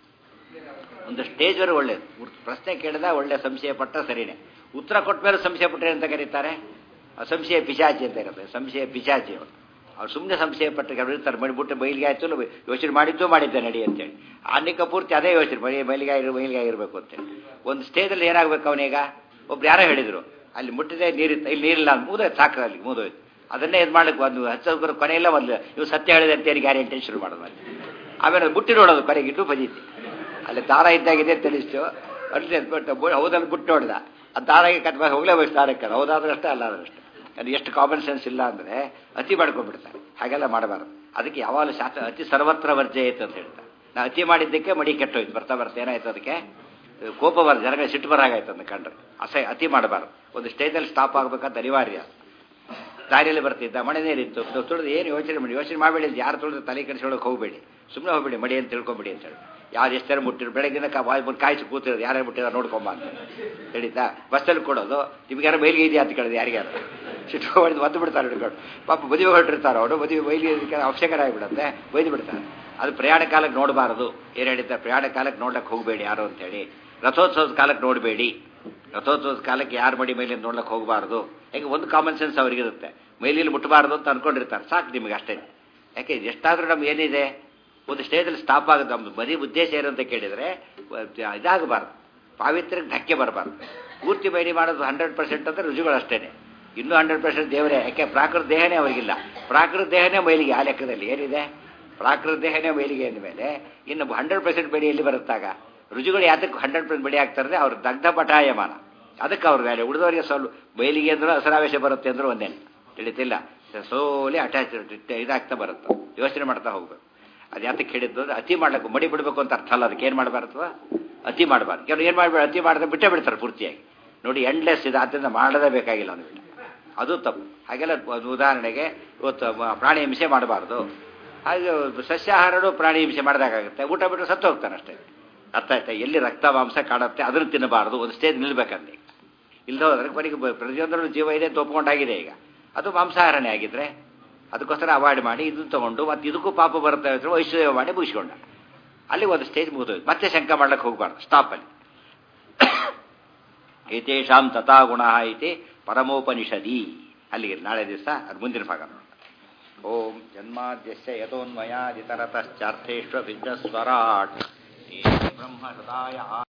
ಒಂದು ಸ್ಟೇಜ್ವರೆಗೆ ಒಳ್ಳೇದು ಉರ್- ಪ್ರಶ್ನೆ ಕೇಳಿದ ಒಳ್ಳೆ ಸಂಶಯ ಪಟ್ಟ ಸರಿನೇ ಉತ್ತರ ಕೊಟ್ಟ ಮೇಲೆ ಸಂಶಯ ಪಟ್ಟರೆ ಅಂತ ಕರೀತಾರೆ ಆ ಸಂಶಯ ಪಿಶಾಚಿ ಅಂತ ಇರುತ್ತೆ ಸಂಶಯ ಪಿಶಾಚಿ ಅವರು ಅವ್ರು ಸುಮ್ಮನೆ ಸಂಶಯ ಪಟ್ಟ ಇರ್ತಾರೆ ಮಡಿಬಿಟ್ಟು ಬೈಲಿಗೆ ಆಯ್ತು ಇಲ್ಲ ಯೋಚನೆ ಮಾಡಿದ್ದು ಮಾಡಿದ್ದೆ ನಡಿ ಅಂತೇಳಿ ಆನಿಕ ಪೂರ್ತಿ ಅದೇ ಯೋಚನೆ ಬೈ ಬೈಲಿಗೆ ಆಗಿರೋ ಬೈಲಿಗೆ ಆಗಿರ್ಬೇಕು ಅಂತೇಳಿ ಒಂದು ಸ್ಟೇಜಲ್ಲಿ ಏನಾಗಬೇಕು ಅವನೀಗ ಒಬ್ರು ಯಾರೋ ಹೇಳಿದ್ರು ಅಲ್ಲಿ ಮುಟ್ಟಿದೆ ನೀರಿತ್ತು ಇಲ್ಲಿ ನೀರಿಲ್ಲ ಅಂತ ಮುಗಿದೋಯ್ತು ಸಾಕು ಅಲ್ಲಿ ಮುಗಿದೋಯ್ತು ಅದನ್ನೇ ಇದು ಮಾಡಕ್ಕೆ ಒಂದು ಹಚ್ಚೋಗ್ರು ಕೊನೆಯೆಲ್ಲ ಒಂದು ನೀವು ಸತ್ಯ ಹೇಳಿದೆ ಅಂತ ಏನು ಗ್ಯಾರಂಟಿ ಶುರು ಮಾಡೋದು ಅಲ್ಲಿ ಆಮೇಲೆ ಅದು ಬುಟ್ಟಿ ನೋಡೋದು ಕೊನೆಗೆ ಇಟ್ಟು ಬದೀತಿ ಅಲ್ಲಿ ದಾರ ಇದ್ದಾಗಿದೆ ತಿಳಿಸ್ತು ಅಲ್ಲಿ ಬಿಟ್ಟು ಹೌದಲ್ಲಿ ಬಿಟ್ಟು ನೋಡಿದ ಆ ದಾರಾಗೆ ಕಟ್ ಹೋಗ್ಲೇಬೇಕು ದಾರಕ್ಕೆ ಹೌದಾದ್ರೂ ಅಷ್ಟೇ ಅಲ್ಲಾದ್ರೂ ಅಷ್ಟೇ ಅದು ಎಷ್ಟು ಕಾಮನ್ ಸೆನ್ಸ್ ಇಲ್ಲ ಅಂದರೆ ಅತಿ ಮಾಡ್ಕೊಂಡ್ಬಿಡ್ತಾರೆ ಹಾಗೆಲ್ಲ ಮಾಡಬಾರ್ದು ಅದಕ್ಕೆ ಯಾವಾಗಲೂ ಶಾಸ್ತ್ರ ಅತಿ ಸರ್ವತ್ರ ವರ್ಜಯತೆ ಅಂತ ಹೇಳ್ತಾರೆ ನಾ ಅತಿ ಮಾಡಿದ್ದಕ್ಕೆ ಮಡಿ ಕೆಟ್ಟೋಯ್ತು ಬರ್ತಾ ಬರ್ತಾ ಏನಾಯ್ತು ಅದಕ್ಕೆ ಕೋಪ ಬರ ಜನಗಳ ಸಿಟ್ಟು ಬರಾಗಾಯ್ತು ಅಂತ ಕಂಡ್ರೆ ಅಸಹ್ಯ ಅತಿ ಮಾಡಬಾರ್ದು ಒಂದು ಸ್ಟೇಜಲ್ಲಿ ಸ್ಟಾಪ್ ಆಗಬೇಕಂತ ಅನಿವಾರ್ಯ ದಾರಿಯಲ್ಲಿ ಬರ್ತಿದ್ದ ಮಳೆ ನೀರಿತ್ತು ತುಳಿದು ಏನು ಯೋಚನೆ ಮಾಡಿ ಯೋಚನೆ ಮಾಡಬೇಡಿ ಯಾರು ತುಳಿದು ತಲೆ ಕೆಡಿಸ್ಕೊಳ್ಳೋಕೆ ಹೋಗಬೇಡಿ ಸುಮ್ಮನೆ ಹೋಗ್ಬೇಡಿ ಮಡಿ ಅಂತ ತಿಳ್ಕೊಬೇಡಿ ಅಂತ ಹೇಳಿ ಯಾರು ಎಷ್ಟರ ಮುಟ್ಟಿರು ಬೆಳಗ್ಗಿನ ಕಾ ಬಾಯ್ ಬಂದು ಕಾಯಿಸಿ ಕೂತಿರೋದು ಯಾರ್ಯಾರು ಮುಟ್ಟಿದಾರೆ ನೋಡ್ಕೊಂಬ ಅಂತ ಹೇಳಿದ್ದ ಬಸ್ಸಲ್ಲಿ ಕೊಡೋದು ನಿಮ್ಗೆ ಯಾರು ಮೈಲಿಗೆ ಇದೆಯಾ ಅಂತ ಕೇಳಿದೆ ಯಾರಿಗಾರು ಸಿಟ್ಟು ಹೊಡೆದು ಒದ್ದು ಬಿಡ್ತಾರೆ ಹಿಡ್ಕೊಂಡು ಪಾಪ ಮದುವೆ ಹೊರಟಿರ್ತಾರೆ ಅವರು ಮದುವೆ ಮೈಲಿಗೆ ಅವಶ್ಯಕರ ಆಗಿಬಿಡುತ್ತೆ ಒಯ್ದು ಬಿಡ್ತಾರೆ ಅದು ಪ್ರಯಾಣ ಕಾಲಕ್ಕೆ ನೋಡಬಾರದು ಏನು ಹೇಳಿದ್ದಾರೆ ಪ್ರಯಾಣ ಕಾಲಕ್ಕೆ ನೋಡ್ಲಿಕ್ಕೆ ಹೋಗಬೇಡಿ ಯಾರು ಅಂತೇಳಿ ರಥೋತ್ಸವದ ಕಾಲಕ್ಕೆ ನೋಡಬೇಡಿ ರಥೋತ್ಸವದ ಕಾಲಕ್ಕೆ ಯಾರ ಮಡಿ ಮೇಲೆ ನೋಡ್ಲಿಕ್ಕೆ ಹೋಗಬಾರ್ದು ಹೇಗೆ ಒಂದು ಕಾಮನ್ ಸೆನ್ಸ್ ಅವರಿಗಿರುತ್ತೆ ಮೈಲಿಲಿ ಮುಟ್ಟಬಾರ್ದು ಅಂತ ಅನ್ಕೊಂಡಿರ್ತಾರೆ ಸಾಕು ನಿಮಗೆ ಅಷ್ಟೇ ಯಾಕೆ ಎಷ್ಟಾದರೂ ನಮ್ಗೆ ಏನಿದೆ ಒಂದು ಸ್ಟೇಜಲ್ಲಿ ಸ್ಟಾಪ್ ಆಗುತ್ತೆ ನಮ್ದು ಬರೀ ಉದ್ದೇಶ ಏನು ಅಂತ ಕೇಳಿದರೆ ಇದಾಗಬಾರ್ದು ಪಾವಿತ್ರ್ಯಕ್ಕೆ ಧಕ್ಕೆ ಬರಬಾರ್ದು ಪೂರ್ತಿ ಬೈರಿ ಮಾಡೋದು ಹಂಡ್ರೆಡ್ ಪರ್ಸೆಂಟ್ ಅಂದರೆ ರುಜುಗಳು ಅಷ್ಟೇ ಇನ್ನೂ ಹಂಡ್ರೆಡ್ ಪರ್ಸೆಂಟ್ ದೇವರೇ ಯಾಕೆ ಪ್ರಾಕೃತ ದೇಹನೇ ಅವರಿಗಿಲ್ಲ ಪ್ರಾಕೃತ ದೇಹನೇ ಮೈಲಿಗೆ ಆ ಲೆಕ್ಕದಲ್ಲಿ ಏನಿದೆ ಪ್ರಾಕೃತ ದೇಹನೇ ಮೈಲಿಗೆ ಅಂದಮೇಲೆ ಇನ್ನು ಹಂಡ್ರೆಡ್ ಪರ್ಸೆಂಟ್ ಬೆಳೆ ಎಲ್ಲಿ ಬರುತ್ತಾಗ ರುಜುಗಳು ಯಾತಕ್ಕೆ ಹಂಡ್ರೆಡ್ ಪರ್ಸೆಂಟ್ ಬೆಳೆ ಆಗ್ತಾರೆ ಅವ್ರ ದಗ್ಧ ಪಟಾಯಮಾನ ಅದಕ್ಕೆ ಅವ್ರ ವ್ಯಾಲ್ಯೂ ಉಳಿದವರಿಗೆ ಸ್ವಲ್ಪ ಬಯಲಿಗೆ ಅಂದ್ರೂ ಹಸರಾವೇಶ ಬರುತ್ತೆ ಅಂದ್ರೂ ಒಂದೇನು ತಿಳಿತಿಲ್ಲ ಸೋಲಿ ಅಟ್ಯಾಚ್ ಇದಾಗ್ತಾ ಬರುತ್ತೆ ಯೋಚನೆ ಮಾಡ್ತಾ ಹೋಗ್ಬೇಕು ಅದು ಯಾತಕ್ಕೆ ಹೇಳಿದ್ದು ಅಂದ್ರೆ ಅತಿ ಮಾಡ್ಲಿಕ್ಕೆ ಮಡಿ ಬಿಡಬೇಕು ಅಂತ ಅರ್ಥ ಅಲ್ಲ ಅದಕ್ಕೆ ಏನು ಮಾಡಬಾರ್ದು ಅತಿ ಮಾಡಬಾರ್ದು ಕೆಲವು ಏನು ಮಾಡಬೇಡ ಅತಿ ಮಾಡಿದ್ರೆ ಬಿಟ್ಟೇ ಬಿಡ್ತಾರೆ ಪೂರ್ತಿಯಾಗಿ ನೋಡಿ ಎಂಡ್ಲೆಸ್ ಇದೆ ಆದ್ದರಿಂದ ಮಾಡದೇ ಬೇಕಾಗಿಲ್ಲ ಅಂದ್ಬಿಟ್ಟು ಅದು ತಪ್ಪು ಹಾಗೆಲ್ಲ ಒಂದು ಉದಾಹರಣೆಗೆ ಇವತ್ತು ಮ- ಪ್ರಾಣಿ ಹಿಂಸೆ ಮಾಡಬಾರ್ದು ಹಾಗೆ ಸಸ್ಯಾಹಾರನು ಪ್ರಾಣಿ ಹಿಂಸೆ ಮಾಡಿದಾಗುತ್ತೆ ಊಟ ಬಿಟ್ಟರೆ ಸತ್ತು ಹೋಗ್ತಾನೆ ಅಷ್ಟೇ ಅರ್ಥ ಆಯ್ತಾ ಎಲ್ಲಿ ರಕ್ತ ಮಾಂಸ ಕಾಣುತ್ತೆ ಅದನ್ನು ತಿನ್ನಬಾರ್ದು ಒಂದು ಸ್ಟೇಜ್ ನಿಲ್ಬೇಕಂತೆ ಇಲ್ಲದ ಹೋದ್ರೆ ಕೊನೆಗೆ ಬ- ಪ್ರತಿಯೊಂದರಲ್ಲೂ ಜೀವ ಇದೆ ತೋಪ್ಕೊಂಡಾಗಿದೆ ಈಗ ಅದು ಮಾಂಸಾಹಾರನೇ ಆಗಿದ್ರೆ ಅದಕ್ಕೋಸ್ಕರ ಅವಾಯ್ಡ್ ಮಾಡಿ ಇದನ್ನು ತಗೊಂಡು ಮತ್ತೆ ಇದಕ್ಕೂ ಪಾಪ ಬರುತ್ತೆ ಅಂತ ವೈಶ್ವ ಮಾಡಿ ಮುಗಿಸ್ಕೊಂಡ ಅಲ್ಲಿ ಒಂದು ಸ್ಟೇಜ್ ಮುಗಿದೋಯ್ತು ಮತ್ತೆ ಶಂಕ ಮಾಡ್ಲಿಕ್ಕೆ ಹೋಗಬಾರ್ದು ಸ್ಟಾಪಲ್ಲಿ ಏತೇಷಾಂ ತಥಾ ಗುಣ ಇತಿ ಪರಮೋಪನಿಷದಿ ಅಲ್ಲಿಗೆ ನಾಳೆ ದಿವಸ ಅದು ಮುಂದಿನ ಭಾಗ ನೋಡೋಣ ಓಂ ಜನ್ಮಾದ್ಯಸ್ಯ ಯತೋನ್ಮಯಾದಿತರತಶ್ಚಾರ್ಥೇಶ್ವ ವಿದ್ಯಸ್ವರಾಟ್ ಬ್ರಹ್ಮ ಹೃದಯ